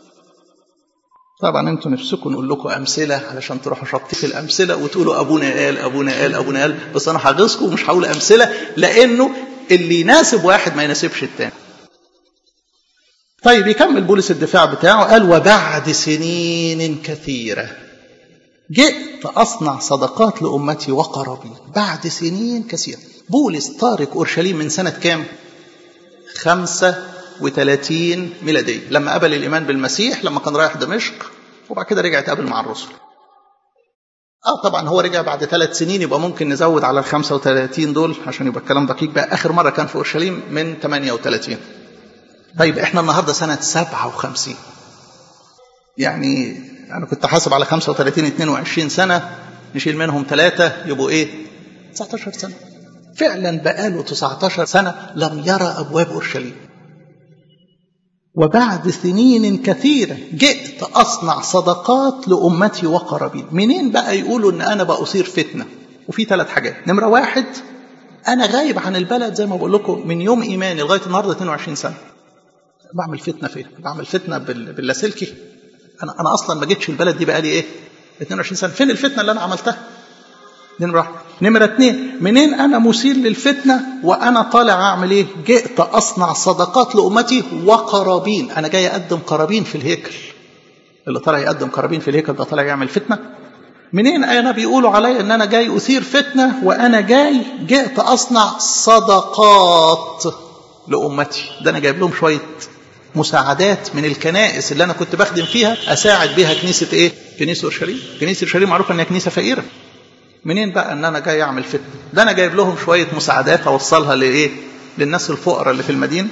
طبعا انتوا نفسكم نقول لكم امثله علشان تروحوا شاطين في الامثله وتقولوا ابونا قال ابونا قال ابونا قال بس انا هغيظكم ومش هقول امثله لانه اللي يناسب واحد ما يناسبش التاني طيب يكمل بولس الدفاع بتاعه قال وبعد سنين كثيره جئت أصنع صدقات لأمتي وقربي بعد سنين كثيرة بولس تارك أورشليم من سنة كام؟ خمسة وثلاثين ميلادية لما قبل الإيمان بالمسيح لما كان رايح دمشق وبعد كده رجع يتقابل مع الرسل اه طبعا هو رجع بعد ثلاث سنين يبقى ممكن نزود على ال 35 دول عشان يبقى الكلام دقيق بقى اخر مره كان في اورشليم من 38 طيب احنا النهارده سنه 57 يعني انا كنت حاسب على 35 22 سنه نشيل منهم ثلاثه يبقوا ايه 19 سنه فعلا بقاله 19 سنه لم يرى ابواب اورشليم وبعد سنين كثيرة جئت أصنع صدقات لأمتي وقربي منين بقى يقولوا أن أنا بأصير فتنة وفي ثلاث حاجات نمرة واحد أنا غايب عن البلد زي ما بقول لكم من يوم إيماني لغاية النهاردة 22 سنة بعمل فتنة فين بعمل فتنة باللاسلكي انا انا اصلا ما جيتش البلد دي بقالي ايه 22 سنه فين الفتنه اللي انا عملتها نمره واحد نمره اثنين منين انا مثير للفتنه وانا طالع اعمل ايه جئت اصنع صدقات لامتي وقرابين انا جاي اقدم قرابين في الهيكل اللي طالع يقدم قرابين في الهيكل ده طالع يعمل فتنه منين انا بيقولوا علي ان انا جاي اثير فتنه وانا جاي جئت اصنع صدقات لامتي ده انا جايب لهم شويه مساعدات من الكنائس اللي انا كنت بخدم فيها اساعد بيها كنيسه ايه؟ كنيسه اورشليم، كنيسه اورشليم معروفه انها كنيسه فقيره. منين بقى ان انا جاي اعمل فتنه؟ ده انا جايب لهم شويه مساعدات اوصلها لايه؟ للناس الفقراء اللي في المدينه.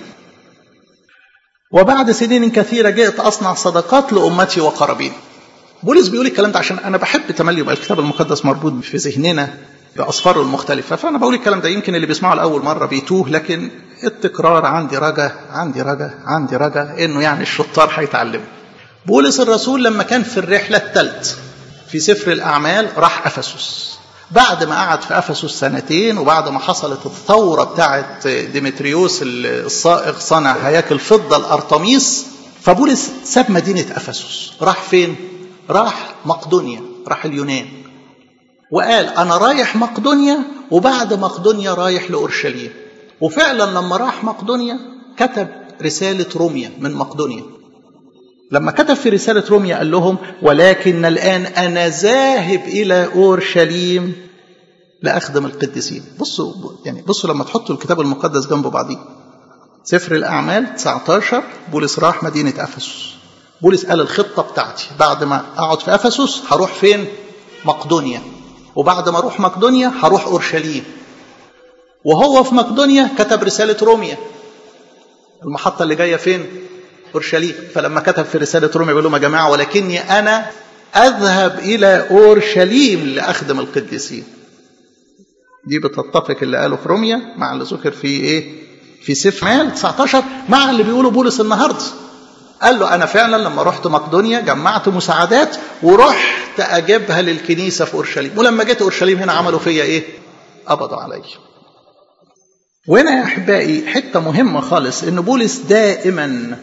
وبعد سنين كثيره جئت اصنع صدقات لامتي وقرابين. بولس بيقول الكلام ده عشان انا بحب تملي يبقى الكتاب المقدس مربوط في ذهننا بأصفاره المختلفة فأنا بقول الكلام ده يمكن اللي بيسمعه لأول مرة بيتوه لكن التكرار عندي رجا عندي رجا عندي رجا إنه يعني الشطار هيتعلموا بولس الرسول لما كان في الرحلة الثالث في سفر الأعمال راح أفسس بعد ما قعد في أفسس سنتين وبعد ما حصلت الثورة بتاعة ديمتريوس الصائغ صنع هياكل فضة الأرطميس فبولس ساب مدينة أفسس راح فين؟ راح مقدونيا راح اليونان وقال أنا رايح مقدونيا وبعد مقدونيا رايح لأورشليم وفعلا لما راح مقدونيا كتب رسالة روميا من مقدونيا لما كتب في رسالة روميا قال لهم ولكن الآن أنا ذاهب إلى أورشليم لأخدم القديسين بصوا يعني بصوا لما تحطوا الكتاب المقدس جنب بعضيه سفر الأعمال 19 بولس راح مدينة أفسس بولس قال الخطة بتاعتي بعد ما أقعد في أفسس هروح فين مقدونيا وبعد ما اروح مقدونيا هروح اورشليم وهو في مقدونيا كتب رساله روميا المحطه اللي جايه فين اورشليم فلما كتب في رساله روميا بيقول لهم يا جماعه ولكني انا اذهب الى اورشليم لاخدم القديسين دي بتتفق اللي قاله في روميا مع اللي ذكر في ايه في سفر مال 19 مع اللي بيقوله بولس النهارده قال له انا فعلا لما رحت مقدونيا جمعت مساعدات ورحت اجيبها للكنيسه في اورشليم ولما جيت اورشليم هنا عملوا فيا ايه قبضوا عليا وهنا يا احبائي حته مهمه خالص ان بولس دائما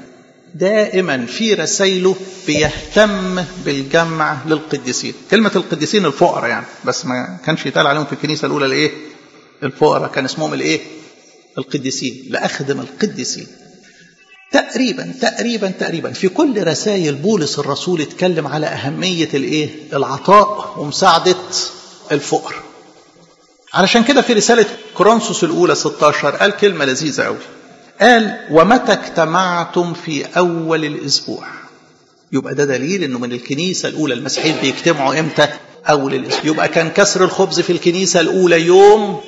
دائما في رسائله بيهتم بالجمع للقديسين كلمة القديسين الفقراء يعني بس ما كانش يتقال عليهم في الكنيسة الأولى الإيه الفقراء كان اسمهم الإيه القديسين لأخدم القديسين تقريبا تقريبا تقريبا في كل رسائل بولس الرسول اتكلم على أهمية الإيه العطاء ومساعدة الفقر علشان كده في رسالة كورنثوس الأولى 16 قال كلمة لذيذة قوي قال ومتى اجتمعتم في أول الأسبوع يبقى ده دليل انه من الكنيسة الأولى المسيحيين بيجتمعوا امتى أول الأسبوع يبقى كان كسر الخبز في الكنيسة الأولى يوم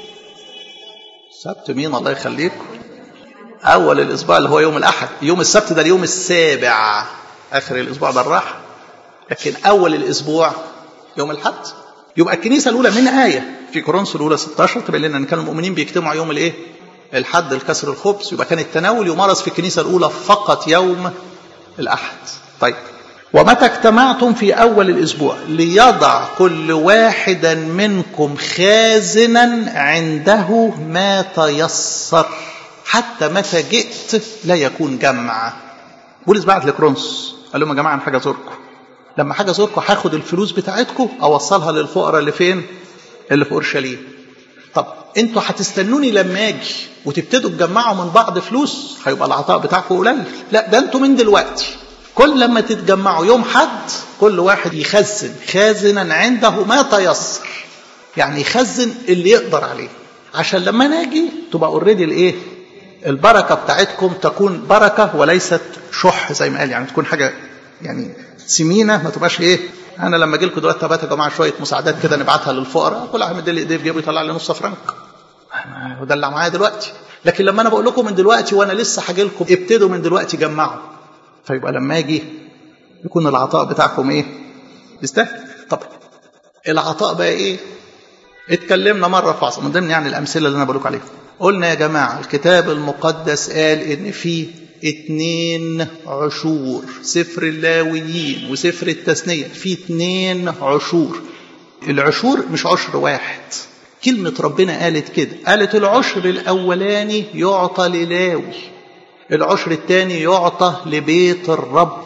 سبت مين الله يخليكم أول الأسبوع اللي هو يوم الأحد يوم السبت ده اليوم السابع آخر الأسبوع ده الراحة لكن أول الأسبوع يوم الحد يبقى الكنيسة الأولى من آية في كورنثوس الأولى 16 تبين لنا أن كانوا المؤمنين بيجتمعوا يوم الإيه؟ الحد الكسر الخبز يبقى كان التناول يمارس في الكنيسة الأولى فقط يوم الأحد طيب ومتى اجتمعتم في أول الأسبوع ليضع كل واحدا منكم خازنا عنده ما تيسر حتى متى جئت لا يكون جمع بولس بعت لكرونس قال لهم يا جماعة أنا حاجة زوركم لما حاجة زوركم هاخد الفلوس بتاعتكم أوصلها للفقراء اللي فين اللي في أورشليم طب انتوا هتستنوني لما اجي وتبتدوا تجمعوا من بعض فلوس هيبقى العطاء بتاعكم قليل لا ده انتوا من دلوقتي كل لما تتجمعوا يوم حد كل واحد يخزن خازنا عنده ما تيسر يعني يخزن اللي يقدر عليه عشان لما ناجي تبقى اوريدي الايه البركه بتاعتكم تكون بركه وليست شح زي ما قال يعني تكون حاجه يعني سمينه ما تبقاش ايه انا لما اجي لكم دلوقتي طب يا جماعه شويه مساعدات كده نبعتها للفقراء كل واحد مدي ايديه في جيبه يطلع لي نص فرنك وده اللي معايا دلوقتي لكن لما انا بقول لكم من دلوقتي وانا لسه هاجي لكم ابتدوا من دلوقتي جمعوا فيبقى لما اجي يكون العطاء بتاعكم ايه يستاهل طب العطاء بقى ايه اتكلمنا مره في عصر من ضمن يعني الامثله اللي انا بقول لكم عليها قلنا يا جماعه الكتاب المقدس قال ان في اتنين عشور سفر اللاويين وسفر التثنية في اتنين عشور العشور مش عشر واحد كلمة ربنا قالت كده قالت العشر الأولاني يعطى للاوي العشر الثاني يعطى لبيت الرب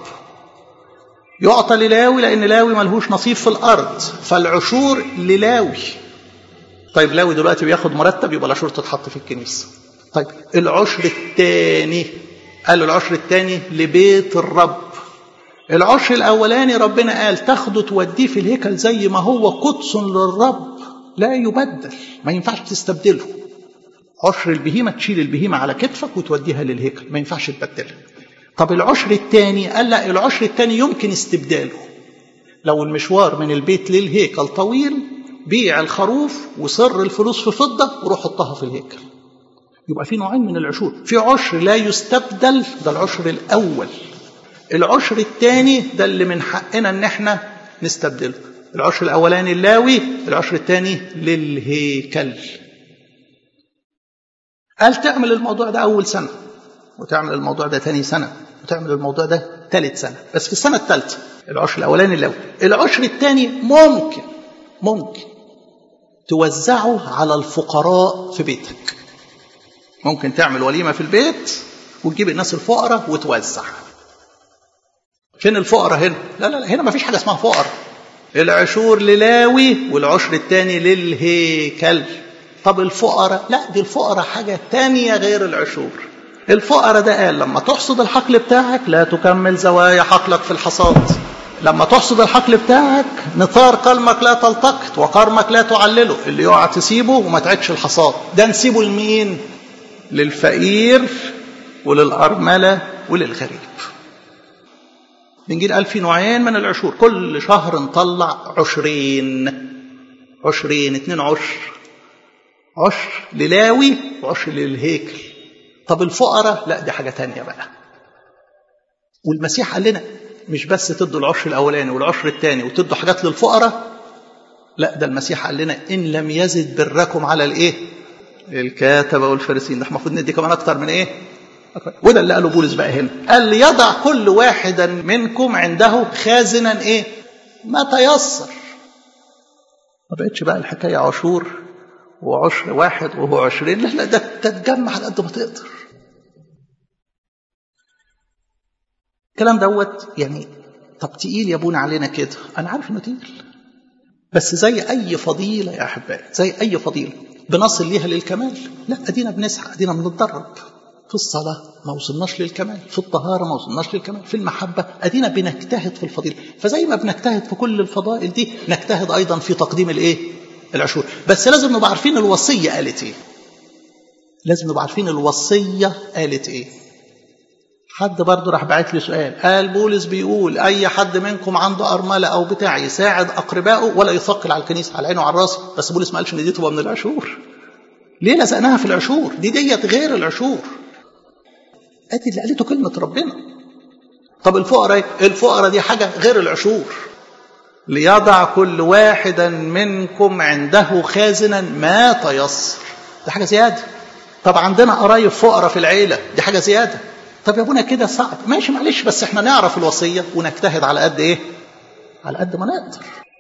يعطى للاوي لأن لاوي ملهوش نصيب في الأرض فالعشور للاوي طيب لاوي دلوقتي بياخد مرتب يبقى العشور تتحط في الكنيسة طيب العشر الثاني قال العشر الثاني لبيت الرب العشر الاولاني ربنا قال تاخده توديه في الهيكل زي ما هو قدس للرب لا يبدل ما ينفعش تستبدله عشر البهيمه تشيل البهيمه على كتفك وتوديها للهيكل ما ينفعش تبدلها طب العشر الثاني قال لا العشر الثاني يمكن استبداله لو المشوار من البيت للهيكل طويل بيع الخروف وصر الفلوس في فضه وروح حطها في الهيكل يبقى في نوعين من العشور في عشر لا يستبدل ده العشر الاول العشر الثاني ده اللي من حقنا ان احنا نستبدله العشر الاولاني اللاوي العشر الثاني للهيكل قال تعمل الموضوع ده اول سنه وتعمل الموضوع ده ثاني سنه وتعمل الموضوع ده ثالث سنه بس في السنه الثالثه العشر الاولاني اللاوي العشر الثاني ممكن ممكن توزعه على الفقراء في بيتك ممكن تعمل وليمه في البيت وتجيب الناس الفقراء وتوزع فين الفقراء هنا لا لا لا هنا ما فيش حاجه اسمها فقراء العشور للاوي والعشر الثاني للهيكل طب الفقراء لا دي الفقراء حاجه تانية غير العشور الفقراء ده قال لما تحصد الحقل بتاعك لا تكمل زوايا حقلك في الحصاد لما تحصد الحقل بتاعك نثار قلمك لا تلتقط وقرمك لا تعلله اللي يقع تسيبه وما تعدش الحصاد ده نسيبه لمين للفقير وللأرملة وللغريب الإنجيل قال في نوعين من العشور كل شهر نطلع عشرين عشرين اتنين عشر عشر للاوي وعشر للهيكل طب الفقراء لا دي حاجة تانية بقى والمسيح قال لنا مش بس تدوا العشر الأولاني والعشر الثاني وتدوا حاجات للفقراء لا ده المسيح قال لنا إن لم يزد بركم على الإيه الكاتبة والفارسين ده احنا المفروض ندي كمان أكتر من إيه وده اللي قاله بولس بقى هنا قال ليضع كل واحدا منكم عنده خازنا ايه ما تيسر ما بقتش بقى الحكاية عشور وعشر واحد وهو عشرين لا لا ده تتجمع على قد ما تقدر الكلام دوت يعني طب تقيل يا ابونا علينا كده انا عارف انه تقيل بس زي اي فضيله يا احبائي زي اي فضيله بنصل ليها للكمال لا ادينا بنسعى ادينا بنتدرب في الصلاه ما وصلناش للكمال في الطهاره ما وصلناش للكمال في المحبه ادينا بنجتهد في الفضيله فزي ما بنجتهد في كل الفضائل دي نجتهد ايضا في تقديم الايه العشور بس لازم نبقى عارفين الوصيه قالت ايه لازم نبقى عارفين الوصيه قالت ايه حد برضه راح باعت لي سؤال قال بولس بيقول اي حد منكم عنده ارمله او بتاع يساعد اقربائه ولا يثقل على الكنيسه على عينه وعلى راسه بس بولس ما قالش ان دي تبقى من العشور ليه لزقناها في العشور دي ديت غير العشور ادي اللي قالته كلمه ربنا طب الفقراء الفقراء دي حاجه غير العشور ليضع كل واحدا منكم عنده خازنا ما تيسر دي حاجه زياده طب عندنا قرايب فقراء في العيله دي حاجه زياده طب يا ابونا كده صعب ماشي معلش بس احنا نعرف الوصيه ونجتهد على قد ايه على قد ما نقدر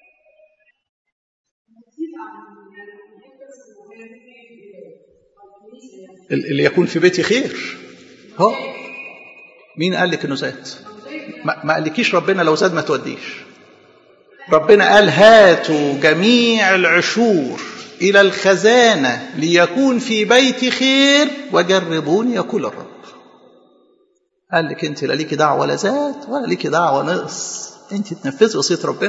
اللي يكون في بيتي خير هو مين قال لك انه زاد ما, ما قالكيش ربنا لو زاد ما توديش ربنا قال هاتوا جميع العشور الى الخزانه ليكون في بيتي خير وجربوني يقول الرب قال لك انت لا ليكي دعوه ولا زاد ولا ليكي دعوه نقص انت تنفذي وصيه ربنا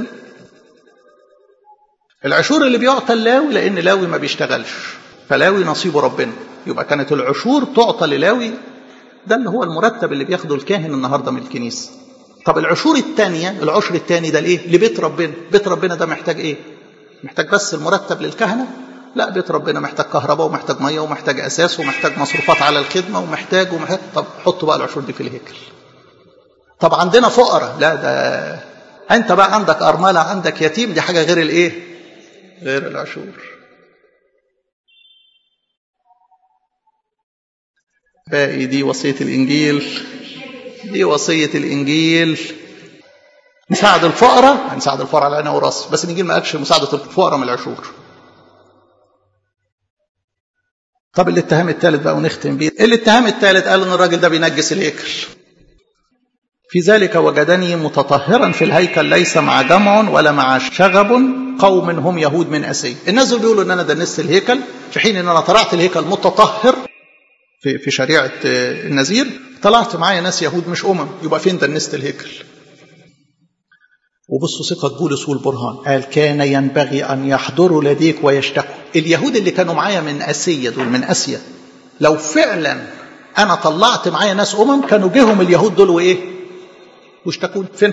العشور اللي بيعطى اللاوي لان لاوي ما بيشتغلش فلاوي نصيبه ربنا يبقى كانت العشور تعطى للاوي ده اللي هو المرتب اللي بياخده الكاهن النهارده من الكنيسه طب العشور الثانيه العشر الثاني ده لايه لبيت ربنا بيت ربنا ده محتاج ايه محتاج بس المرتب للكهنه لا بيت ربنا محتاج كهرباء ومحتاج ميه ومحتاج اساس ومحتاج مصروفات على الخدمه ومحتاج ومحتاج طب حطوا بقى العشور دي في الهيكل طب عندنا فقراء لا ده انت بقى عندك ارمله عندك يتيم دي حاجه غير الايه غير العشور باقي دي وصيه الانجيل دي وصيه الانجيل نساعد الفقراء هنساعد الفقراء على عينه وراس بس الانجيل ما قالش مساعده الفقراء من العشور طب الاتهام الثالث بقى ونختم بيه الاتهام الثالث قال ان الراجل ده بينجس الهيكل في ذلك وجدني متطهرا في الهيكل ليس مع جمع ولا مع شغب قوم هم يهود من اسيا الناس دول بيقولوا ان انا دنست الهيكل في حين ان انا طلعت الهيكل متطهر في في شريعه النذير طلعت معايا ناس يهود مش امم يبقى فين دنست الهيكل وبصوا ثقة بولس والبرهان قال كان ينبغي أن يحضروا لديك ويشتكوا اليهود اللي كانوا معايا من آسيا دول من آسيا لو فعلا أنا طلعت معايا ناس أمم كانوا جيهم اليهود دول وإيه واشتكون فين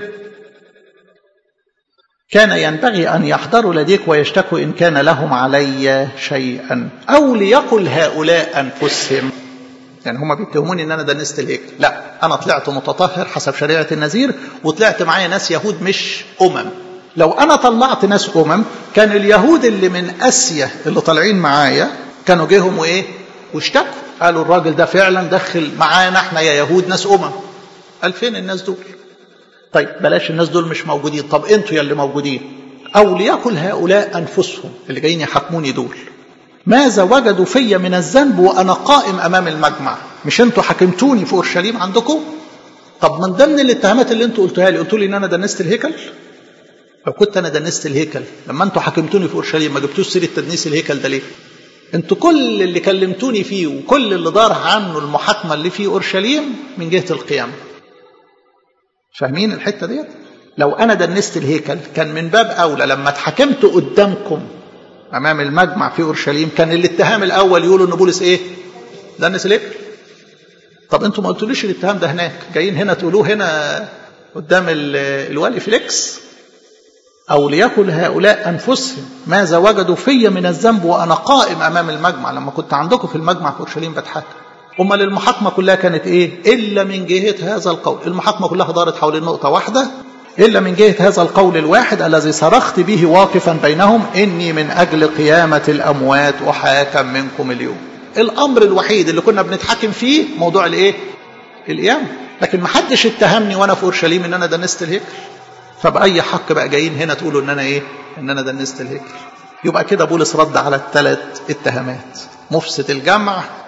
كان ينبغي أن يحضروا لديك ويشتكوا إن كان لهم علي شيئا أو ليقل هؤلاء أنفسهم يعني هما بيتهموني ان انا دنست الهيكل لا انا طلعت متطهر حسب شريعه النذير وطلعت معايا ناس يهود مش امم لو انا طلعت ناس امم كان اليهود اللي من اسيا اللي طالعين معايا كانوا جيهم وايه واشتكوا قالوا الراجل ده فعلا دخل معانا احنا يا يهود ناس امم قال فين الناس دول طيب بلاش الناس دول مش موجودين طب انتوا يا اللي موجودين او ليقل هؤلاء انفسهم اللي جايين يحاكموني دول ماذا وجدوا في من الذنب وانا قائم امام المجمع مش انتوا حكمتوني في اورشليم عندكم طب من ضمن الاتهامات اللي انتوا قلتوها لي قلتوا لي ان انا دنست الهيكل لو كنت انا دنست الهيكل لما انتوا حكمتوني في اورشليم ما جبتوش سيره تدنيس الهيكل ده ليه انتوا كل اللي كلمتوني فيه وكل اللي دار عنه المحاكمه اللي في اورشليم من جهه القيامه فاهمين الحته ديت لو انا دنست الهيكل كان من باب اولى لما اتحكمت قدامكم امام المجمع في اورشليم كان الاتهام الاول يقولوا ان بولس ايه دنس الهيكل طب انتوا ما قلتوليش الاتهام ده هناك جايين هنا تقولوه هنا قدام الوالي فليكس او ليقل هؤلاء انفسهم ماذا وجدوا في من الذنب وانا قائم امام المجمع لما كنت عندكم في المجمع في اورشليم بتحاكم امال المحاكمه كلها كانت ايه الا من جهه هذا القول المحاكمه كلها دارت حول نقطه واحده إلا من جهة هذا القول الواحد الذي صرخت به واقفا بينهم إني من أجل قيامة الأموات أحاكم منكم اليوم الأمر الوحيد اللي كنا بنتحاكم فيه موضوع الإيه؟ القيامة لكن ما حدش اتهمني وأنا في أورشليم إن أنا دنست الهيكل فبأي حق بقى جايين هنا تقولوا إن أنا إيه؟ إن أنا دنست الهيكل يبقى كده بولس رد على الثلاث اتهامات مفسد الجمع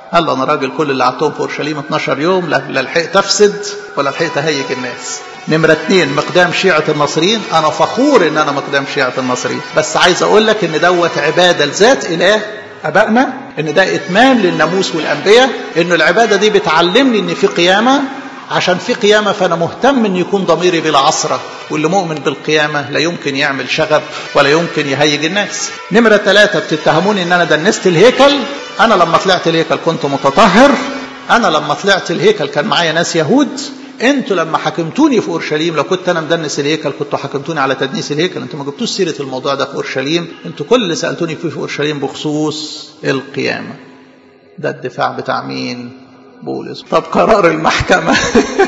قال له انا راجل كل اللي قعدتهم في اورشليم 12 يوم لا لا لحقت افسد ولا لحقت اهيج الناس نمرة اتنين مقدام شيعة الناصريين أنا فخور إن أنا مقدام شيعة الناصريين بس عايز أقول لك إن دوت عبادة لذات إله أبائنا إن ده إتمام للناموس والأنبياء إنه العبادة دي بتعلمني إن في قيامة عشان في قيامة فأنا مهتم إن يكون ضميري بلا عصرة واللي مؤمن بالقيامة لا يمكن يعمل شغب ولا يمكن يهيج الناس نمرة ثلاثة بتتهموني إن أنا دنست الهيكل أنا لما طلعت الهيكل كنت متطهر أنا لما طلعت الهيكل كان معايا ناس يهود انتوا لما حكمتوني في اورشليم لو كنت انا مدنس الهيكل كنتوا حكمتوني على تدنيس الهيكل انتوا ما جبتوش سيره الموضوع ده في اورشليم انتوا كل اللي سالتوني فيه في اورشليم بخصوص القيامه ده الدفاع بتاع مين بولس طب قرار المحكمه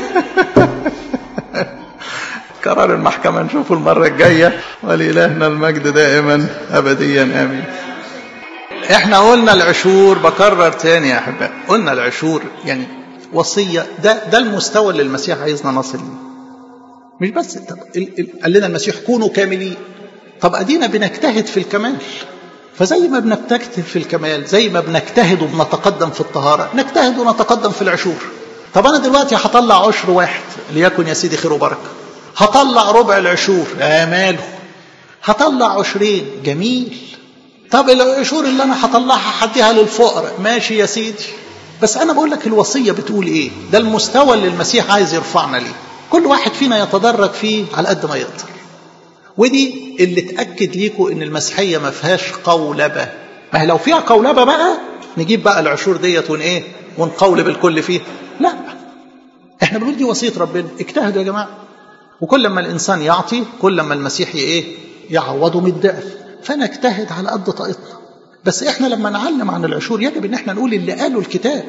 قرار المحكمه نشوفه المره الجايه ولالهنا المجد دائما ابديا امين احنا قلنا العشور بكرر تاني يا احباء قلنا العشور يعني وصية ده ده المستوى اللي المسيح عايزنا نصل ليه مش بس طب قال لنا المسيح كونوا كاملين طب ادينا بنجتهد في الكمال فزي ما بنجتهد في الكمال زي ما بنجتهد وبنتقدم في الطهارة نجتهد ونتقدم في العشور طب أنا دلوقتي هطلع عشر واحد ليكن يا سيدي خير وبركة هطلع ربع العشور يا ماله هطلع عشرين جميل طب العشور اللي أنا هطلعها هديها للفقراء ماشي يا سيدي بس أنا بقول لك الوصية بتقول إيه ده المستوى اللي المسيح عايز يرفعنا ليه كل واحد فينا يتدرج فيه على قد ما يقدر ودي اللي تأكد ليكوا ان المسيحية ما فيهاش قولبة ما هي لو فيها قولبة بقى نجيب بقى العشور ديت ون ايه ونقولب الكل فيه لا احنا بنقول دي وصية ربنا اجتهدوا يا جماعة وكل ما الانسان يعطي كل ما المسيح ايه يعوضه من الضعف فنجتهد على قد طاقتنا بس احنا لما نعلم عن العشور يجب ان احنا نقول اللي قاله الكتاب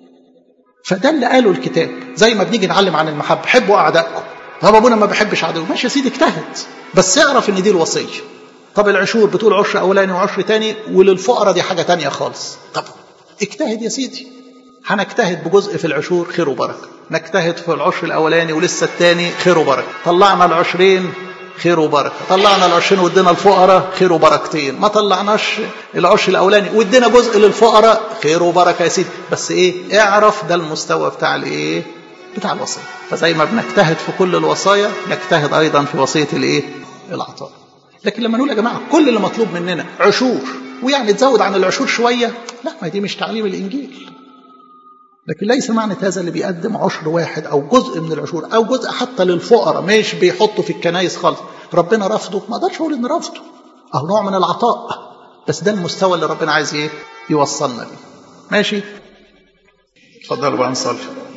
فده اللي قاله الكتاب زي ما بنيجي نعلم عن المحبة حبوا اعدائكم طب ابونا ما بحبش عدو ماشي يا سيدي اجتهد بس اعرف ان دي الوصيه طب العشور بتقول عشر اولاني وعشر تاني وللفقراء دي حاجه تانية خالص طب اجتهد يا سيدي هنجتهد بجزء في العشور خير وبركه نجتهد في العشر الاولاني ولسه التاني خير وبركه طلعنا العشرين خير وبركه طلعنا العشرين وادينا الفقراء خير وبركتين ما طلعناش العشر الاولاني وادينا جزء للفقراء خير وبركه يا سيدي بس ايه اعرف ده المستوى بتاع الايه بتاع الوصيه فزي ما بنجتهد في كل الوصايا نجتهد ايضا في وصيه الايه العطاء لكن لما نقول يا جماعه كل اللي مطلوب مننا عشور ويعني تزود عن العشور شويه لا ما دي مش تعليم الانجيل لكن ليس معنى هذا اللي بيقدم عشر واحد او جزء من العشور او جزء حتى للفقراء مش بيحطه في الكنايس خالص ربنا رفضه ما اقدرش اقول ان رفضه او نوع من العطاء بس ده المستوى اللي ربنا عايز ايه يوصلنا ليه ماشي اتفضلوا بقى نصلي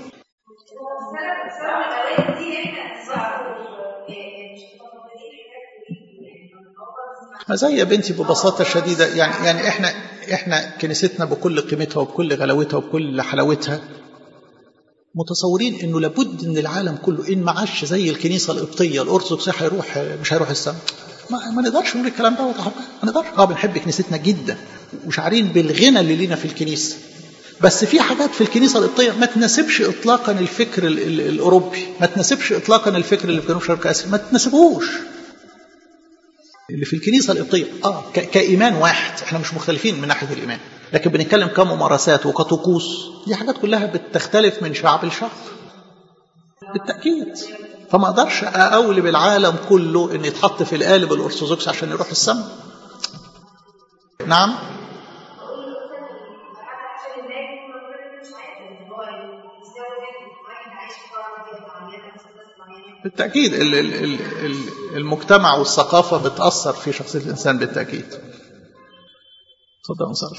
زي يا بنتي ببساطة شديدة يعني يعني احنا احنا كنيستنا بكل قيمتها وبكل غلاوتها وبكل حلاوتها متصورين انه لابد ان العالم كله ان ما عاش زي الكنيسه القبطيه الارثوذكس هيروح مش هيروح السماء ما, ما نقدرش نقول الكلام ده ما نقدرش اه بنحب كنيستنا جدا وشعارين بالغنى اللي لينا في الكنيسه بس في حاجات في الكنيسه القبطيه ما تناسبش اطلاقا الفكر ال ال الاوروبي ما تناسبش اطلاقا الفكر اللي في جنوب شرق اسيا ما تناسبوش اللي في الكنيسه القبطيه اه كايمان واحد احنا مش مختلفين من ناحيه الايمان لكن بنتكلم كممارسات وكطقوس دي حاجات كلها بتختلف من شعب لشعب بالتاكيد فما اقدرش اقولب العالم كله ان يتحط في القالب الارثوذكس عشان يروح السماء نعم بالتأكيد المجتمع والثقافة بتأثر في شخصية الإنسان بالتأكيد تفضل نصلي